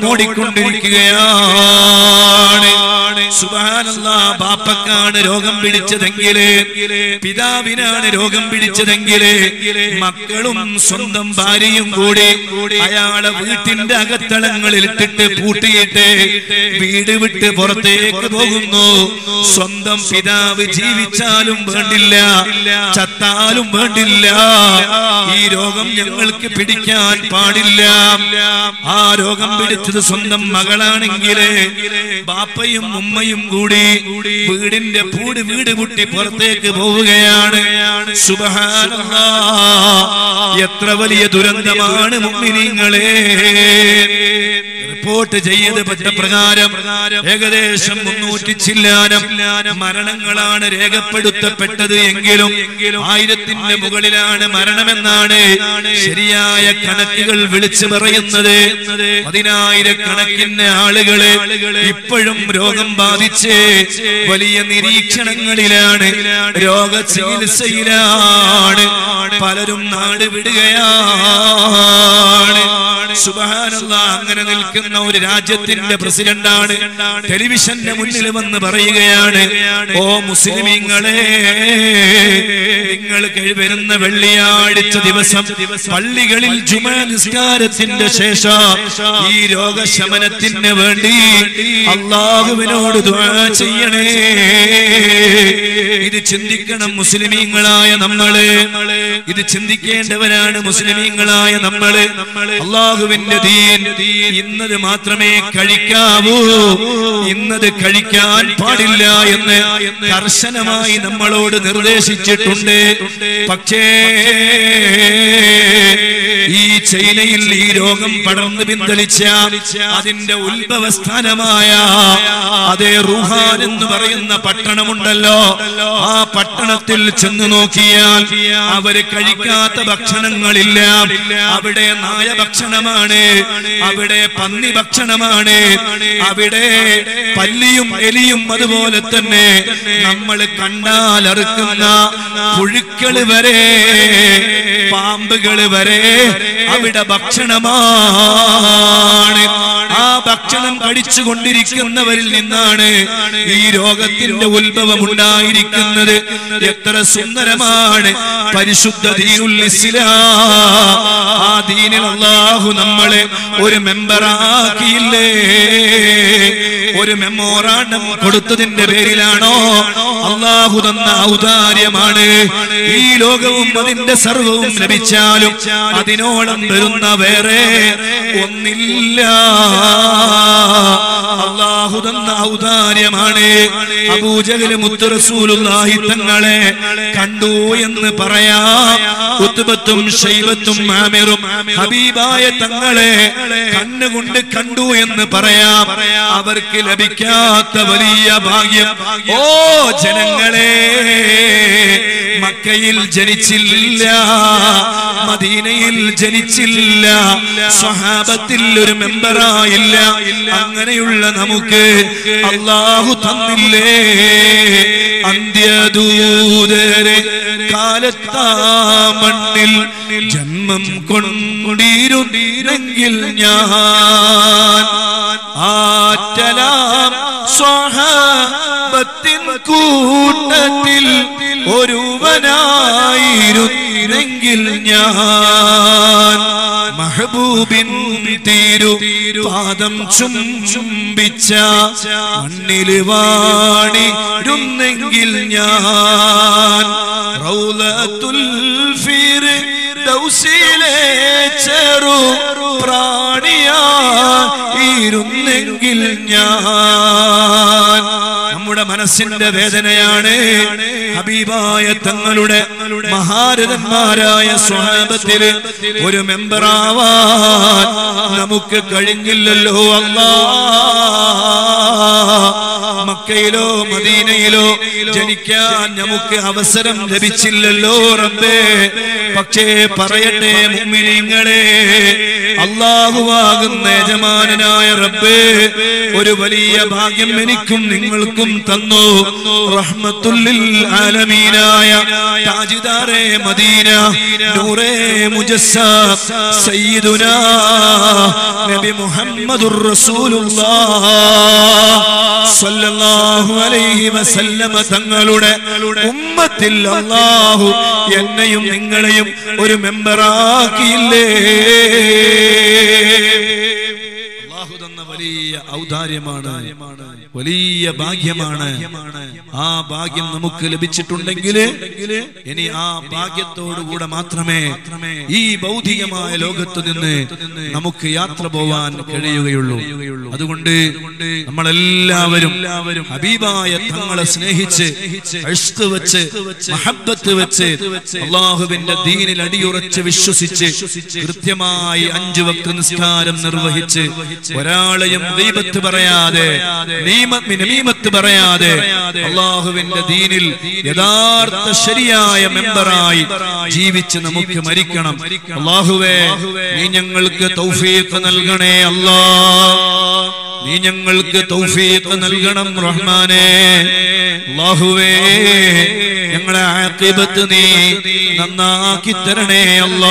S1: ഓടിക്കൊണ്ടിരിക്കുകയാണ് സുബാനല്ലാ ബാപ്പക്കാണ് രോഗം പിടിച്ചതെങ്കില് പിതാവിനാണ് രോഗം പിടിച്ചതെങ്കില് മക്കളും സ്വന്തം ഭാര്യയും കൂടി അയാളെ വീട്ടിന്റെ അകത്തളങ്ങളിൽ ഇട്ടിട്ട് പൂട്ടിയിട്ട് വീട് വിട്ട് പുറത്തേക്ക് പോകുന്നു സ്വന്തം പിതാവ് ജീവിച്ചാലും വേണ്ടില്ല ചത്ത ചത്താലും വേണ്ടില്ല ഈ രോഗം ഞങ്ങൾക്ക് പിടിക്കാൻ പാടില്ല ആ രോഗം പിടിച്ചത് സ്വന്തം മകളാണെങ്കിൽ ബാപ്പയും ഉമ്മയും കൂടി വീടിന്റെ പൂട് വീട് പൊട്ടി പുറത്തേക്ക് പോവുകയാണ് സുബഹാനല്ലാ എത്ര വലിയ ദുരന്തമാണ് മുമ്മിനിങ്ങളെ റിപ്പോർട്ട് ചെയ്യപ്പെട്ട പ്രകാരം ഏകദേശം മുന്നൂറ്റി ചില്ലാനം മരണങ്ങളാണ് രേഖപ്പെടുത്തപ്പെട്ടത് എങ്കിലും ആയിരത്തിന്റെ മുകളിലാണ് മരണമെന്നാണ് ശരിയായ കണക്കുകൾ വിളിച്ചു പറയുന്നത് പതിനായിരക്കണക്കിന് ആളുകള് ഇപ്പോഴും രോഗം ബാധിച്ച് വലിയ നിരീക്ഷണങ്ങളിലാണ് രോഗ ചികിത്സയിലാണ് പലരും നാട് വിടുകയാണ് സുബഹാനല്ല അങ്ങനെ നിൽക്കുന്ന ഒരു രാജ്യത്തിന്റെ പ്രസിഡന്റാണ് ടെലിവിഷന്റെ മുന്നിൽ വന്ന് പറയുകയാണ് ഓ മുസ്ലിമീങ്ങളെ നിങ്ങൾ വരുന്ന വെള്ളിയാഴ്ച ദിവസം പള്ളികളിൽ ജുമ നിസ്കാരത്തിന്റെ ശേഷം ഈ രോഗശമനത്തിന് വേണ്ടി അള്ളാഹുവിനോട് ദുആ ചെയ്യണേ ഇത് ചിന്തിക്കണം മുസ്ലിമീങ്ങളായ നമ്മള് ഇത് ചിന്തിക്കേണ്ടവരാണ് മുസ്ലിമീങ്ങളായ നമ്മള് അള്ളാഹുവിന്റെ ദീൻ ഇന്നത് മാത്രമേ കഴിക്കാവൂ ഇന്നത് കഴിക്കാൻ പാടില്ല എന്ന് കർശനമായി നമ്മളോട് നിർദ്ദേശിച്ചിട്ടുണ്ട് പക്ഷേ ഈ ചൈനയിൽ ഈ രോഗം പടർന്നു പിന്തളിച്ച അതിന്റെ ഉത്ഭവസ്ഥാനമായ അതേ റുഹാൻ എന്ന് പറയുന്ന പട്ടണമുണ്ടല്ലോ ആ പട്ടണത്തിൽ ചെന്ന് നോക്കിയാൽ അവര് കഴിക്കാത്ത ഭക്ഷണങ്ങളില്ല അവിടെ നായ ഭക്ഷണമാണ് അവിടെ പന്നി ഭക്ഷണമാണ് അവിടെ പല്ലിയും എലിയും അതുപോലെ തന്നെ നമ്മൾ കണ്ടാൽ അറുക്കുന്ന പുഴുക്കള് വരെ പാമ്പുകള് വരെ അവിടെ ഭക്ഷണമാണ് ആ ഭക്ഷണം കഴിച്ചുകൊണ്ടിരിക്കുന്നവരിൽ നിന്നാണ് ഈ രോഗത്തിന്റെ ഉത്ഭവം ഉണ്ടായിരിക്കുന്നത് എത്ര സുന്ദരമാണ് പരിശുദ്ധ ദീനുൽ ഇസ്ലാം ആ ദീനിൽ അള്ളാഹു നമ്മളെ ഒരു മെമ്പറാക്കിയില്ലേ ഒരു മെമ്മോറാണ്ടം കൊടുത്തതിന്റെ പേരിലാണോ അള്ളാഹു തന്ന ഔദാര്യമാണ് ഈ ലോകവും അതിന്റെ സർവവും ലഭിച്ചാലും അതിനോളം വരുന്ന വേറെ ഒന്നില്ല അള്ളാഹു തന്ന ഔദാര്യമാണ് അബൂജഹല് മുത്ത് റസൂലുള്ളാഹി തങ്ങളെ കണ്ടു എന്ന് പറയാം ഉത്ബത്തും ശൈബത്തും ആമിറും ഹബീബായ തങ്ങളെ കണ്ണുകൊണ്ട് കണ്ടു എന്ന് പറയാം അവർക്ക് ലഭിക്കാത്ത വലിയ ഭാഗ്യം ഓ ജനങ്ങളെ മക്കയിൽ ജനിച്ചില്ല മദീനയിൽ ജനിച്ചില്ല സ്വഹാബത്തിൽ ഒരു മെമ്പറായില്ല അങ്ങനെയുള്ള നമുക്ക് അള്ളാഹു തന്നില്ലേ അന്ത്യദൂതരെ കാലത്താ മണ്ണിൽ ജന്മം കൊണ്ടിരുന്നെങ്കിൽ ഞാൻ ആറ്റലാം സ്വഹാബത്തിൻ കൂട്ടത്തിൽ ഒരുവനായിരുന്നെങ്കിൽ ഞാൻ മഹബൂബിൻ തീരു പാദം ചുംബിച്ച മണ്ണിൽ വാണിരുന്നെങ്കിൽ ഞാൻ റൗലത്തുൽ ഫിർ ദൗസിലെ ചെറു പ്രാണിയായിരുന്നെങ്കിൽ ഞാൻ നമ്മുടെ മനസ്സിന്റെ വേദനയാണ് ഹബീബായ തങ്ങളുടെ മഹാരഥന്മാരായ സ്വഹാബത്തില് ഒരു മെമ്പറാവാൻ നമുക്ക് കഴിഞ്ഞില്ലല്ലോ അല്ലാ മക്കയിലോ മദീനയിലോ ജനിക്കാൻ നമുക്ക് അവസരം ലഭിച്ചില്ലല്ലോ റബ്ബേ പക്ഷേ പറയട്ടെ മുമ്മിനിങ്ങളെ അള്ളാഹുവാകുന്ന യജമാനനായ റബ്ബേ ഒരു വലിയ ഭാഗ്യം എനിക്കും നിങ്ങൾക്കും തന്നു റഹ്മത്തുല്ലിൽ ആലമീനായ താജിദാറെ മദീന നൂറേ മുജസ്സം സയ്യിദുനാ നബി മുഹമ്മദുർ റസൂലുള്ളാഹ് സല്ലല്ലാഹു അലൈഹി വസല്ലമ തങ്ങളുടെ ഉമ്മത്തിൽ അല്ലാഹു എന്നെയും നിങ്ങളെയും ഒരു മെമ്പറാക്കിയില്ലേ അല്ലാഹു തന്ന വലിയ ഔദാര്യമാണ് വലിയ ഭാഗ്യമാണ് ആ ഭാഗ്യം നമുക്ക് ലഭിച്ചിട്ടുണ്ടെങ്കിൽ ഇനി ആ ഭാഗ്യത്തോടുകൂടെ മാത്രമേ ഈ ഭൗതികമായ ലോകത്തു നിന്ന് നമുക്ക് യാത്ര പോവാൻ കഴിയുകയുള്ളൂ അതുകൊണ്ട് നമ്മളെല്ലാവരും ഹബീബായ തങ്ങളെ സ്നേഹിച്ച് അഷ്ക് വെച്ച് മഹബത്ത് വെച്ച് അള്ളാഹുവിന്റെ ദീനിൽ അടിയുറച്ച് വിശ്വസിച്ച് കൃത്യമായി അഞ്ചു വക്ത നിസ്കാരം നിർവഹിച്ച് ഒരാളെയും ദൈവത്ത് പറയാതെ നീമത്ത് പറയാതെ അള്ളാഹുവിന്റെ ദീനിൽ യഥാർത്ഥ ശരിയായ മെമ്പറായി ജീവിച്ച് നമുക്ക് മരിക്കണം അള്ളാഹുവേ നീ ഞങ്ങൾക്ക് തൗഫീഖ് നൽകണേ അല്ലാ നീ ഞങ്ങൾക്ക് തൗഫീഖ് നൽകണം റഹ്മാനേ അല്ലാഹുവേ ഞങ്ങളെ ആഖിബത്ത് നീ നന്നാക്കി തരണേ അല്ലാ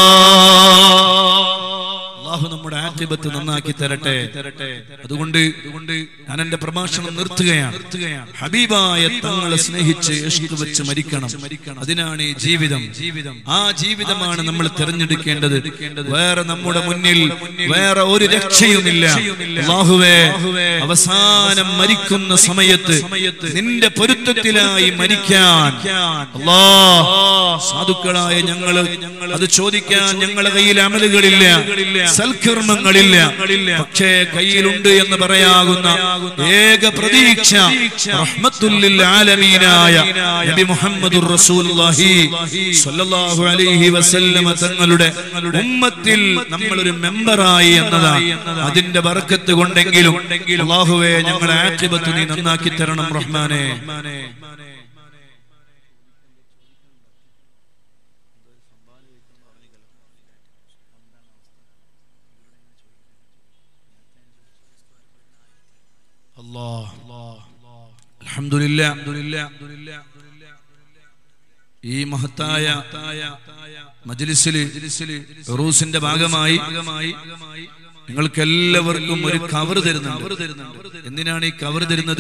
S1: അള്ളാഹു നമ്മുടെ ആഖിബത്ത് നന്നാക്കി തരട്ടെ അതുകൊണ്ട് അതുകൊണ്ട് ഞാൻ എന്റെ പ്രഭാഷണം നിർത്തുകയാണ് ഹബീബായ തങ്ങളെ സ്നേഹിച്ച് ഇഷ്ക് വെച്ച് മരിക്കണം അതിനാണ് ഈ ജീവിതം ജീവിതം ആ ജീവിതമാണ് നമ്മൾ തിരഞ്ഞെടുക്കേണ്ടത് വേറെ നമ്മുടെ മുന്നിൽ വേറെ ഒരു രക്ഷയുമില്ല അള്ളാഹുവേ അവസാനം മരിക്കുന്ന സമയത്ത് നിന്റെ പൊരുത്തത്തിലായി മരിക്കാൻ അല്ലാ സാധുക്കളായ ഞങ്ങള് അത് ചോദിക്കാൻ ഞങ്ങളെ കയ്യിൽ അമലുകളില്ല സൽക്കർമ്മങ്ങളില്ല പക്ഷേ കയ്യിലുണ്ട് എന്ന് പറയാകുന്ന ഏക പ്രതീക്ഷ റഹ്മത്തുല്ലിൽ ആലമീനായ നബി മുഹമ്മദുർ റസൂലുള്ളാഹി സ്വല്ലല്ലാഹു അലൈഹി വസല്ലമ തങ്ങളുടെ ഉമ്മത്തിൽ നമ്മൾ ഒരു മെമ്പറായി എന്നതാണ് അതിന്റെ ബർക്കത്ത് കൊണ്ടെങ്കിലും അല്ലാഹുവേ ഞങ്ങളെ ആഖിബത്ത് നീ നന്നാക്കി തരണം റഹ്മാനെ അൽഹംദുലില്ലാ ഈ മഹത്തായ മജ്ലിസില് റൂസിന്റെ ഭാഗമായി നിങ്ങൾക്ക് എല്ലാവർക്കും ഒരു കവർ തരുന്നുണ്ട് എന്തിനാണ് ഈ കവർ തരുന്നത്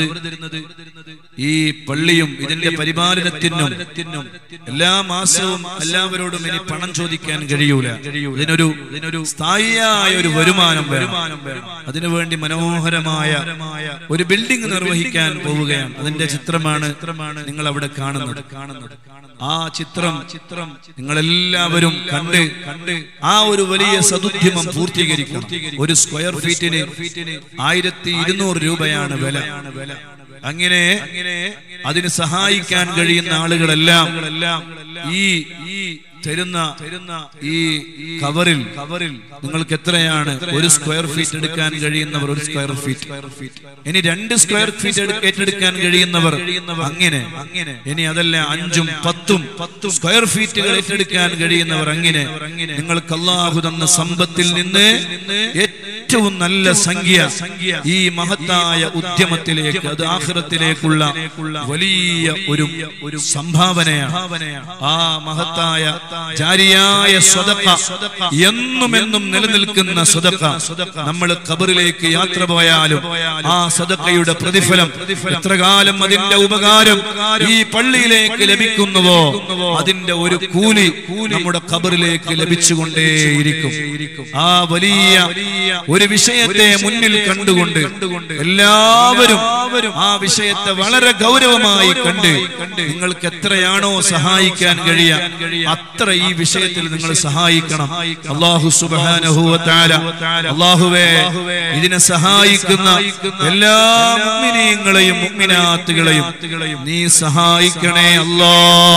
S1: ഈ പള്ളിയും ഇതിന്റെ പരിപാലനത്തിനും എല്ലാ മാസവും എല്ലാവരോടും ഇനി പണം ചോദിക്കാൻ കഴിയൂല ഇതിനൊരു ഇതിനൊരു സ്ഥായിയായ ഒരു വരുമാനം വേണം അതിനുവേണ്ടി മനോഹരമായ ഒരു ബിൽഡിംഗ് നിർവഹിക്കാൻ പോവുകയാണ് അതിന്റെ ചിത്രമാണ് നിങ്ങൾ അവിടെ കാണുന്നത് കാണുന്നത് ആ ചിത്രം ചിത്രം നിങ്ങളെല്ലാവരും കണ്ട് കണ്ട് ആ ഒരു വലിയ സതുദ്യമം പൂർത്തീകരിക്കണം ഒരു സ്ക്വയർ ഫീറ്റിന് ആയിരത്തി ഇരുന്നൂറ് രൂപയാണ് വില അങ്ങനെ അതിന് സഹായിക്കാൻ കഴിയുന്ന ആളുകളെല്ലാം ഈ ഈ തരുന്ന തരുന്ന ഈ കവറിൽ കവറിൽ നിങ്ങൾക്ക് എത്രയാണ് ഒരു സ്ക്വയർ ഫീറ്റ് എടുക്കാൻ കഴിയുന്നവർ ഒരു സ്ക്വയർ ഫീറ്റ് ഇനി രണ്ട് സ്ക്വയർ ഫീറ്റ് ഏറ്റെടുക്കാൻ കഴിയുന്നവർ അങ്ങനെ അങ്ങനെ ഇനി അതല്ല അഞ്ചും പത്തും പത്തും സ്ക്വയർ ഫീറ്റുകൾ ഏറ്റെടുക്കാൻ കഴിയുന്നവർ അങ്ങനെ നിങ്ങൾക്ക് അള്ളാഹു തന്ന സമ്പത്തിൽ നിന്ന് ഏറ്റവും നല്ല സംഖ്യ ഈ മഹത്തായ ഉദ്യമത്തിലേക്ക് അത് ആഹ്റത്തിലേക്കുള്ള വലിയ ഒരു ഒരു സംഭാവനയാണ് ആ മഹത്തായ ജാരിയായ സ്വതക്ക എന്നും എന്നും നിലനിൽക്കുന്ന സ്വതക്ക നമ്മൾ ഖബറിലേക്ക് യാത്ര പോയാലും ആ സ്വതക്കയുടെ പ്രതിഫലം എത്ര കാലം അതിന്റെ ഉപകാരം ഈ പള്ളിയിലേക്ക് ലഭിക്കുന്നുവോ അതിന്റെ ഒരു കൂലി നമ്മുടെ ഖബറിലേക്ക് ലഭിച്ചുകൊണ്ടേയിരിക്കും ആ വലിയ ഒരു വിഷയത്തെ മുന്നിൽ കണ്ടുകൊണ്ട് എല്ലാവരും ആ വിഷയത്തെ വളരെ ഗൗരവമായി കണ്ട് നിങ്ങൾക്ക് എത്രയാണോ സഹായിക്കാൻ കഴിയുക അത്ര ഈ വിഷയത്തിൽ നിങ്ങൾ സഹായിക്കണം അള്ളാഹു സുബാനഹുവത്താല അള്ളാഹുവേ ഇതിനെ സഹായിക്കുന്ന എല്ലാ മുഗ്മിനീങ്ങളെയും മുഗ്മിനാത്തുകളെയും നീ സഹായിക്കണേ അല്ലാ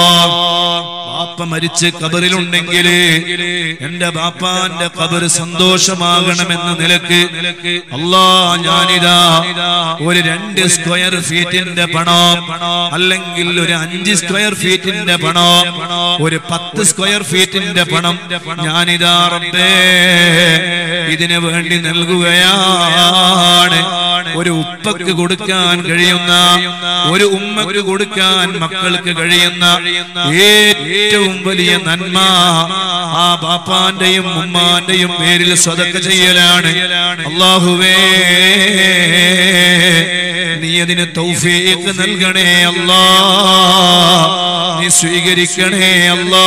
S1: ബാപ്പ മരിച്ച് കബറിലുണ്ടെങ്കിൽ എന്റെ ബാപ്പാന്റെ കബർ സന്തോഷമാകണമെന്ന നിലക്ക് അല്ലാ ഞാനിതാ ഒരു രണ്ട് സ്ക്വയർ ഫീറ്റിന്റെ പണം അല്ലെങ്കിൽ ഒരു അഞ്ച് സ്ക്വയർ ഫീറ്റിന്റെ പണം ഒരു പത്ത് സ്ക്വയർ ഫീറ്റിന്റെ പണം ഞാനിതാ റബ്ബേ ഇതിനു വേണ്ടി നൽകുകയാണ് ഒരു ഉപ്പക്ക് കൊടുക്കാൻ കഴിയുന്ന ഒരു ഉമ്മക്ക് കൊടുക്കാൻ മക്കൾക്ക് കഴിയുന്ന ഏറ്റവും വലിയ നന്മ ആ ബാപ്പാന്റെയും ഉമ്മാന്റെയും പേരിൽ സ്വതക്ക ചെയ്യലാണ് അള്ളാഹുവേ നീ അതിന് തൗഫീഖ് നൽകണേ അല്ലാ നീ സ്വീകരിക്കണേ അല്ലാ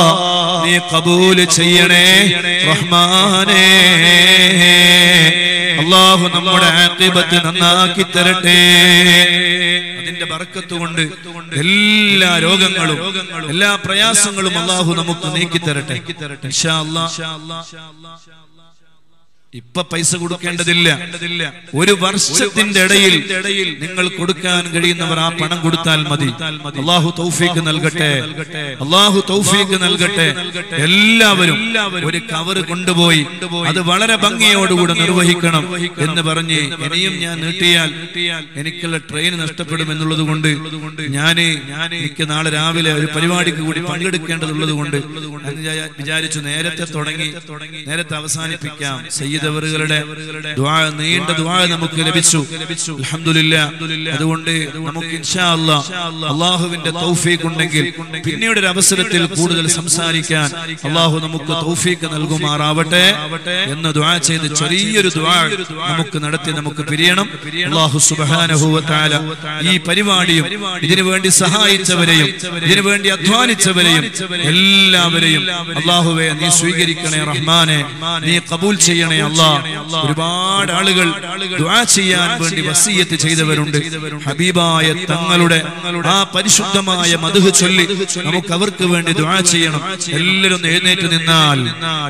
S1: നീ കബൂല് ചെയ്യണേ റഹ്മാനേ അള്ളാഹു നമ്മുടെ ആഖിബത്ത് നന്നാക്കി തരട്ടെ അതിന്റെ ബർക്കത്ത് കൊണ്ട് എല്ലാ രോഗങ്ങളും എല്ലാ പ്രയാസങ്ങളും അള്ളാഹു നമുക്ക് നീക്കി തരട്ടെ ഇൻഷാ അല്ലാഹ്. ഇപ്പൊ പൈസ കൊടുക്കേണ്ടതില്ല ഒരു വർഷത്തിന്റെ ഇടയിൽ നിങ്ങൾ കൊടുക്കാൻ കഴിയുന്നവർ ആ പണം കൊടുത്താൽ മതി അള്ളാഹു തൗഫീക്ക് നൽകട്ടെ അള്ളാഹു തൗഫീക്ക് നൽകട്ടെ എല്ലാവരും ഒരു കവർ കൊണ്ടുപോയി അത് വളരെ ഭംഗിയോടുകൂടെ നിർവഹിക്കണം എന്ന് പറഞ്ഞ് ഇനിയും ഞാൻ നീട്ടിയാൽ എനിക്കുള്ള ട്രെയിൻ നഷ്ടപ്പെടും എന്നുള്ളത് കൊണ്ട് ഞാന് എനിക്ക് നാളെ രാവിലെ ഒരു പരിപാടിക്ക് കൂടി പങ്കെടുക്കേണ്ടതുള്ളത് കൊണ്ട് ഞാൻ വിചാ- വിചാരിച്ചു നേരത്തെ തുടങ്ങി നേരത്തെ അവസാനിപ്പിക്കാം സയ്യിദവറുകളുടെ ദുആ നീണ്ട ദുആ നമുക്ക് ലഭിച്ചു അൽഹംദുലില്ലാ അതുകൊണ്ട് നമുക്ക് ഇൻഷാ അല്ലാ അള്ളാഹുവിന്റെ തൗഫീഖ് ഉണ്ടെങ്കിൽ പിന്നീട് ഒരു അവസരത്തിൽ കൂടുതൽ സംസാരിക്കാൻ അള്ളാഹു നമുക്ക് തൗഫീഖ് നൽകുമാറാവട്ടെ എന്ന് ദുആ ചെയ്ത് ചെറിയൊരു ദുആ നമുക്ക് നടത്തി നമുക്ക് പിരിയണം അള്ളാഹു സുബ്ഹാനഹു വ തആല ഈ പരിപാടിയും ഇതിനു വേണ്ടി സഹായിച്ചവരെയും ഇതിനു വേണ്ടി അധ്വാനിച്ചവരെയും എല്ലാവരെയും അള്ളാഹുവെ നീ സ്വീകരിക്കണേ റഹ്മാനെ നീ കബൂൽ ചെയ്യണേ അല്ലാ ഒരുപാട് ആളുകൾ ദുആ ചെയ്യാൻ വേണ്ടി വസീയത്ത് ചെയ്തവരുണ്ട് ഹബീബായ തങ്ങളുടെ ആ പരിശുദ്ധമായ മധു ചൊല്ലി നമുക്ക് അവർക്ക് വേണ്ടി ദുആ ചെയ്യണം എല്ലാവരും ഒന്ന് എഴുന്നേറ്റ് നിന്നാൽ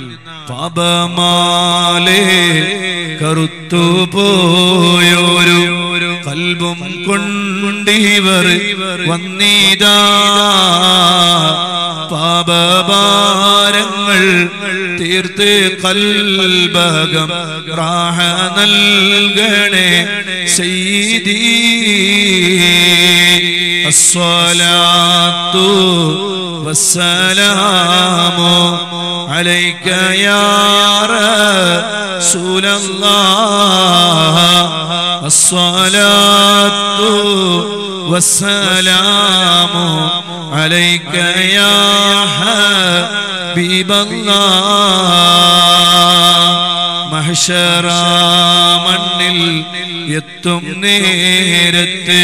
S1: പാപമാലേ കറുത്തു പോയോരു കൽബും കൊണ്ടിവർ വന്നീതാ പാപഭാരങ്ങൾ തീർത്ത് കൽബകം റാഹ നൽകണേ സയ്യിദീ അസ്സലാത്തു വസ്സലാമു അലൈക യാ റസൂലല്ലാഹ് അസ്സലാത്തു വസ്സലാമു അലൈക യാ ഹബീബല്ലാഹ് മഹ്ശറ മണ്ണിൽ എത്തും നേരത്ത്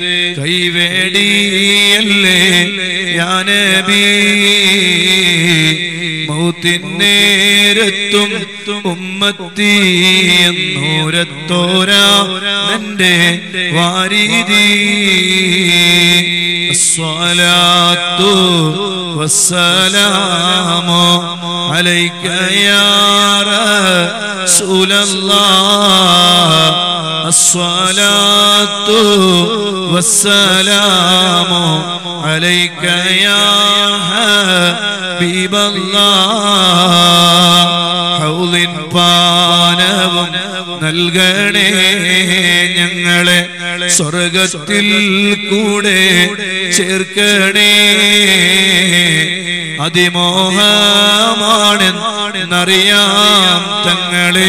S1: കൈവേടിയല്ലേ യാനബി മൗത്തിനേരത്തും ഉമ്മത്തി എന്നൂരത്തോരാ എന്റെ വാരിതി الصلاة والسلام عليك يا رسول الله الصلاة والسلام عليك يا حبيب الله ഹൗലിൻ പാനവും നൽകണേ ഞങ്ങളെ സ്വർഗത്തിൽ കൂടെ ചേർക്കണേ അതിമോഹമാണെന്നറിയാം തങ്ങളെ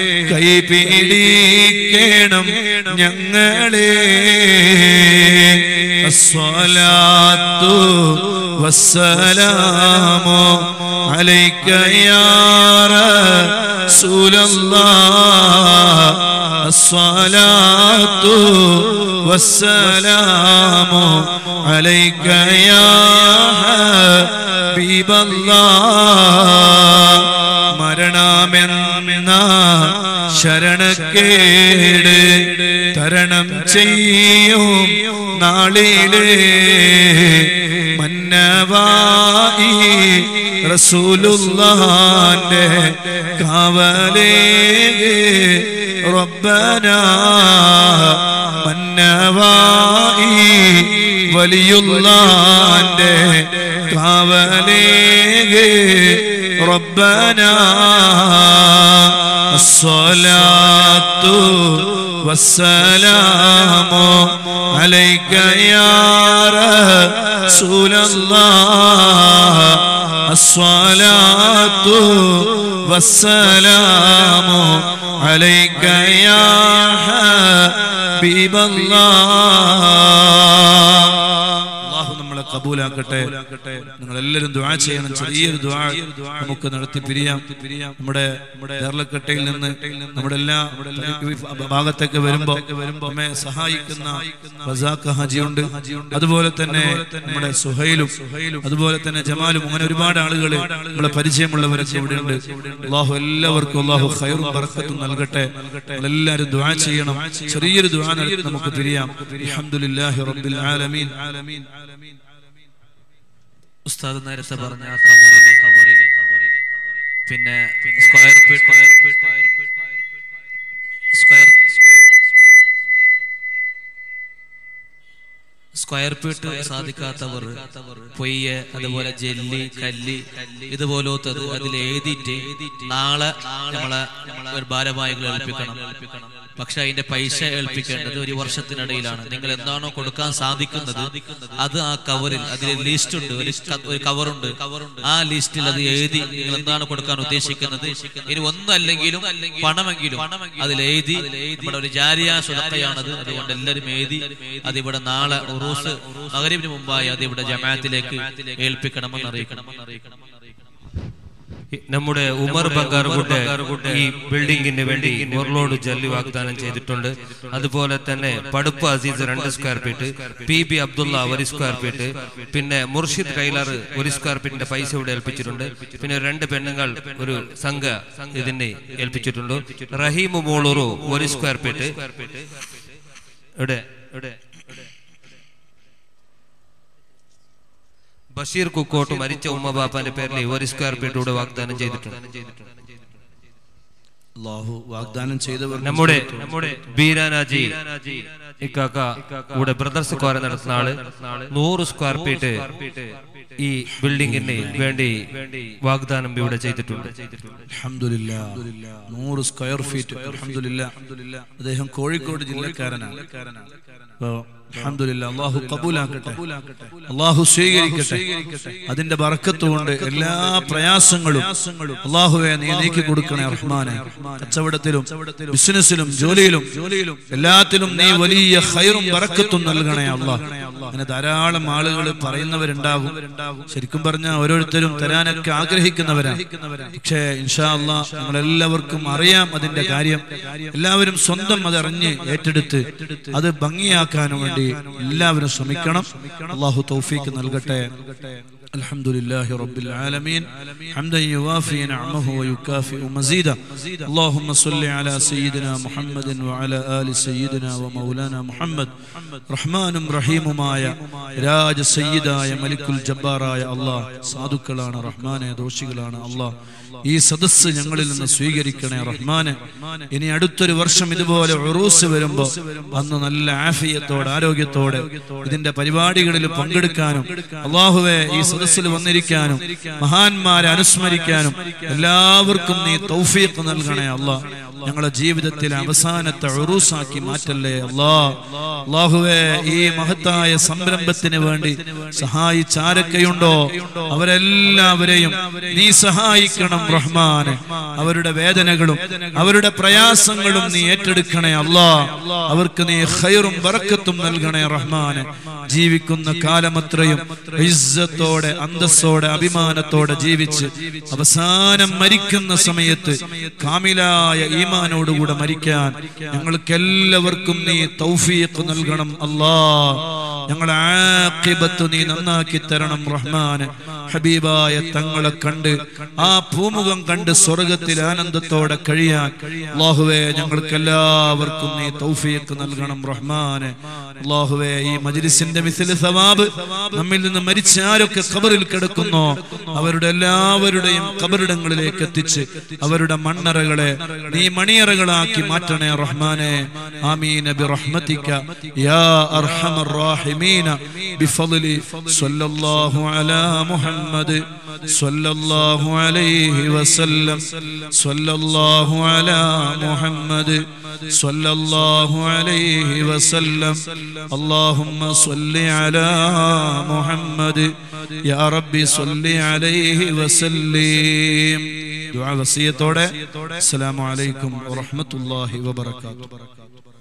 S1: കൈപിടിക്കണം ഞങ്ങളെ അസ്വലാത്തു വസ്സലാമു عليك يا رسول الله الصلاة والسلام عليك يا حبيب الله മരണമെന്ന ശരണക്കേട് തരണം ചെയ്യും നാളിലേ മന്നവായി റസൂലുള്ളാന്റെ കാവലേ റബ്ബന മന്നവായി വലിയുള്ളാന്റെ കാവലേ ربنا الصلاة والسلام عليك يا رسول الله الصلاة والسلام عليك يا حبيب الله الله നമ്മളെ കബൂൽ കബൂലാക്കട്ടെ നിങ്ങൾ എല്ലാവരും ദുആ ചെയ്യണം ചെറിയൊരു ദുആ നമുക്ക് നടത്തി പിരിയാം നമ്മുടെ കേരളക്കട്ടയിൽ നിന്ന് നമ്മുടെ എല്ലാ ഈ ഭാഗത്തേക്ക് വരുമ്പോ നമ്മെ സഹായിക്കുന്ന റസാഖ് ഹാജിയുണ്ട് അതുപോലെ തന്നെ നമ്മുടെ സുഹൈലും അതുപോലെ തന്നെ ജമാലും അങ്ങനെ ഒരുപാട് ആളുകൾ നമ്മളെ പരിചയമുള്ളവരൊക്കെ ഇവിടെ ഉണ്ട് അള്ളാഹു എല്ലാവർക്കും അള്ളാഹു ഖൈറും ബർക്കത്തും നൽകട്ടെ എല്ലാവരും ദുആ ചെയ്യണം ചെറിയൊരു ദുആ നടത്തി നമുക്ക് പിരിയാം അൽഹംദുലില്ലാഹി റബ്ബിൽ ആലമീൻ
S2: ഉസ്താദ് നേരത്തെ പറഞ്ഞ ആ കവറില് കവറില് പിന്നെ square feet square feet square square feet സാധിക്കാത്തവർ പൊയ്യ അതുപോലെ ജെല്ലി കല്ലി ഇതുപോലത്തത് അതിൽ എഴുതിയിട്ട് നാളെ നമ്മളെ ഒരു ഭാരവാഹികൾ ഏൽപ്പിക്കണം പക്ഷെ അതിന്റെ പൈസ ഏൽപ്പിക്കേണ്ടത് ഒരു വർഷത്തിനിടയിലാണ് നിങ്ങൾ എന്താണോ കൊടുക്കാൻ സാധിക്കുന്നത് അത് ആ കവറിൽ അതിൽ ലിസ്റ്റ് ഉണ്ട് ഒരു ക- ഒരു കവറുണ്ട് ആ ലിസ്റ്റിൽ അത് എഴുതി നിങ്ങൾ എന്താണ് കൊടുക്കാൻ ഉദ്ദേശിക്കുന്നത് ഇനി ഒന്നല്ലെങ്കിലും പണമെങ്കിലും അതിൽ എഴുതി നമ്മുടെ ഒരു ജാരിയ സുലത്തയാണത് അതുകൊണ്ട് എല്ലാവരും എഴുതി അത് ഇവിടെ നാളെ ഉറൂസ് മകരിവിന് മുമ്പായി അത് ഇവിടെ ജമാഅത്തിലേക്ക് ഏൽപ്പിക്കണമെന്ന് അറിയിക്കണമെന്ന് അറിയിക്കണം
S3: നമ്മുടെ ഉമർ ബംഗാറുകുട്ട് ഈ ബിൽഡിംഗിന് വേണ്ടി ഒരു ലോഡ് ജല്ലി വാഗ്ദാനം ചെയ്തിട്ടുണ്ട് അതുപോലെ തന്നെ പടുപ്പ് അസീസ് രണ്ട് square feet P B Abdulla ഒരു സ്ക്വയർ ഫീറ്റ് പിന്നെ മുർഷിദ് കൈലാർ ഒരു സ്ക്വയർ ഫീറ്റിന്റെ പൈസ ഇവിടെ ഏൽപ്പിച്ചിട്ടുണ്ട് പിന്നെ രണ്ട് പെണ്ണുങ്ങൾ ഒരു സംഘ ഇതിനെ ഏൽപ്പിച്ചിട്ടുണ്ട് റഹീം മോളൂറു ഒരു സ്ക്വയർ ഫീറ്റ് ഇവിടെ ഇവിടെ ബഷീർ കുക്കോട്ട് മരിച്ച ഉമ്മ ബാപ്പാന്റെ പേരിൽ ഒരു സ്ക്വയർ ഫീറ്റ് കൂടെ വാഗ്ദാനം ചെയ്തിട്ടുണ്ട്
S1: അള്ളാഹു വാഗ്ദാനം ചെയ്തവർ
S3: നമ്മുടെ നമ്മുടെ ബീരാനാജി ഇക്കാക്ക ഇവിടെ ബ്രദർസ് കോര നടത്തുന്ന ആള് നൂറ് സ്ക്വയർ ഫീറ്റ് ഈ ബിൽഡിംഗിന് വേണ്ടി വാഗ്ദാനം ഇവിടെ ചെയ്തിട്ടുണ്ട്
S1: അൽഹംദുലില്ലാ നൂറ് സ്ക്വയർ ഫീറ്റ് അൽഹംദുലില്ലാ അദ്ദേഹം കോഴിക്കോട് ജില്ലക്കാരനാണ് അപ്പോ അൽഹംദുലില്ലാ അള്ളാഹു കബൂലാക്കട്ടെ അള്ളാഹു സ്വീകരിക്കട്ടെ അതിന്റെ ബറക്കത്ത് കൊണ്ട് എല്ലാ പ്രയാസങ്ങളും അള്ളാഹുവെ നീ നീക്കി കൊടുക്കണേ റഹ്മാനെ കച്ചവടത്തിലും ബിസിനസ്സിലും ജോലിയിലും ജോലിയിലും എല്ലാത്തിലും നീ വലിയ ഹൈറും ബറക്കത്തും നൽകണേ അള്ളാഹ് അങ്ങനെ ധാരാളം ആളുകൾ പറയുന്നവരുണ്ടാകും ശരിക്കും പറഞ്ഞാൽ ഓരോരുത്തരും തരാനൊക്കെ ആഗ്രഹിക്കുന്നവരാണ് പക്ഷേ ഇൻഷാ അള്ളാ നമ്മളെല്ലാവർക്കും അറിയാം അതിന്റെ കാര്യം എല്ലാവരും സ്വന്തം അതറിഞ്ഞ് ഏറ്റെടുത്ത് അത് ഭംഗിയാക്കാനും വേണ്ടി എല്ലാവരും ശ്രമിക്കണം അള്ളാഹു തൗഫീക്ക് നൽകട്ടെ الحمد لله رب العالمين حمدا يوافي نعمه ويكافئ مزيدا اللهم صل على سيدنا محمد وعلى آل سيدنا ومولانا محمد رحمن رحيم مايا രാജ സയ്യിദായ മലിക്കുൽ ജബ്ബാറായ അള്ളാഹ് സാധുക്കളാണ് റഹ്മാനെ ദോഷികളാണ് അള്ളാഹ് ഈ സദസ്സ് ഞങ്ങളിൽ നിന്ന് സ്വീകരിക്കണേ റഹ്മാനെ ഇനി അടുത്തൊരു വർഷം ഇതുപോലെ ഉറൂസ് വരുമ്പോ അന്ന് നല്ല ആഫിയത്തോടെ ആരോഗ്യത്തോടെ ഇതിന്റെ പരിപാടികളിൽ പങ്കെടുക്കാനും അള്ളാഹുവെ ഈ സദസ്സിൽ വന്നിരിക്കാനും മഹാന്മാരെ അനുസ്മരിക്കാനും എല്ലാവർക്കും നീ തൗഫീഖ് നൽകണേ അള്ളാഹ് ഞങ്ങളുടെ ജീവിതത്തിലെ അവസാനത്തെ ഉറൂസാക്കി മാറ്റല്ലേ അല്ലാ അള്ളാഹുവെ ഈ മഹത്തായ സംരംഭത്തിന് വേണ്ടി സഹായിച്ചാരൊക്കെയുണ്ടോ അവരെല്ലാവരെയും നീ സഹായിക്കണം റഹ്മാനെ അവരുടെ വേദനകളും അവരുടെ പ്രയാസങ്ങളും നീ ഏറ്റെടുക്കണേ അല്ലാ അവർക്ക് നീ ഖൈറും ബറക്കത്തും നൽകണേ റഹ്മാനെ ജീവിക്കുന്ന കാലമത്രയും ഇസ്സത്തോടെ അന്തസ്സോടെ അഭിമാനത്തോടെ ജീവിച്ച് അവസാനം മരിക്കുന്ന സമയത്ത് കാമിലായ ഈമാനോടുകൂടെ മരിക്കാൻ ഞങ്ങൾക്ക് എല്ലാവർക്കും നീ തൗഫീഖ് നൽകണം അല്ലാ ഞങ്ങളെ ആഖിബത്ത് നീ നന്നാക്കി തരണം റഹ്മാന് ഹബീബായ തങ്ങളെ കണ്ട് ആ പൂമുഖം കണ്ട് സ്വർഗത്തിൽ ആനന്ദത്തോടെ കഴിയാൻ അള്ളാഹുവെ ഞങ്ങൾക്ക് എല്ലാവർക്കും നീ തൗഫീഖ് നൽകണം റഹ്മാന് അള്ളാഹുവെ ഈ മജ്ലിസിന്റെ മിസിൽ സവാബ് നമ്മിൽ നിന്ന് മരിച്ച ആരൊക്കെ ഖബറിൽ കിടക്കുന്നോ അവരുടെ എല്ലാവരുടെയും ഖബറിടങ്ങളിലേക്ക് എത്തിച്ച് അവരുടെ മണ്ണറകളെ നീ മണിയറകളാക്കി മാറ്റണേ റഹ്മാനെ ആമീന ബിറഹ്മതിക യാ അർഹമർ റാഹിമീന ബിഫضل സല്ലല്ലാഹു അലാ മുഹമ്മദ് സല്ലല്ലാഹു അലൈഹി വസല്ലം സല്ലല്ലാഹു അലാ മുഹമ്മദ് സല്ലല്ലാഹു അലൈഹി വസല്ലം اللهم صل على محمد يا ربي صل عليه وسلم دعاء وصيتوടെ السلام عليكم ورحمة الله وبركاته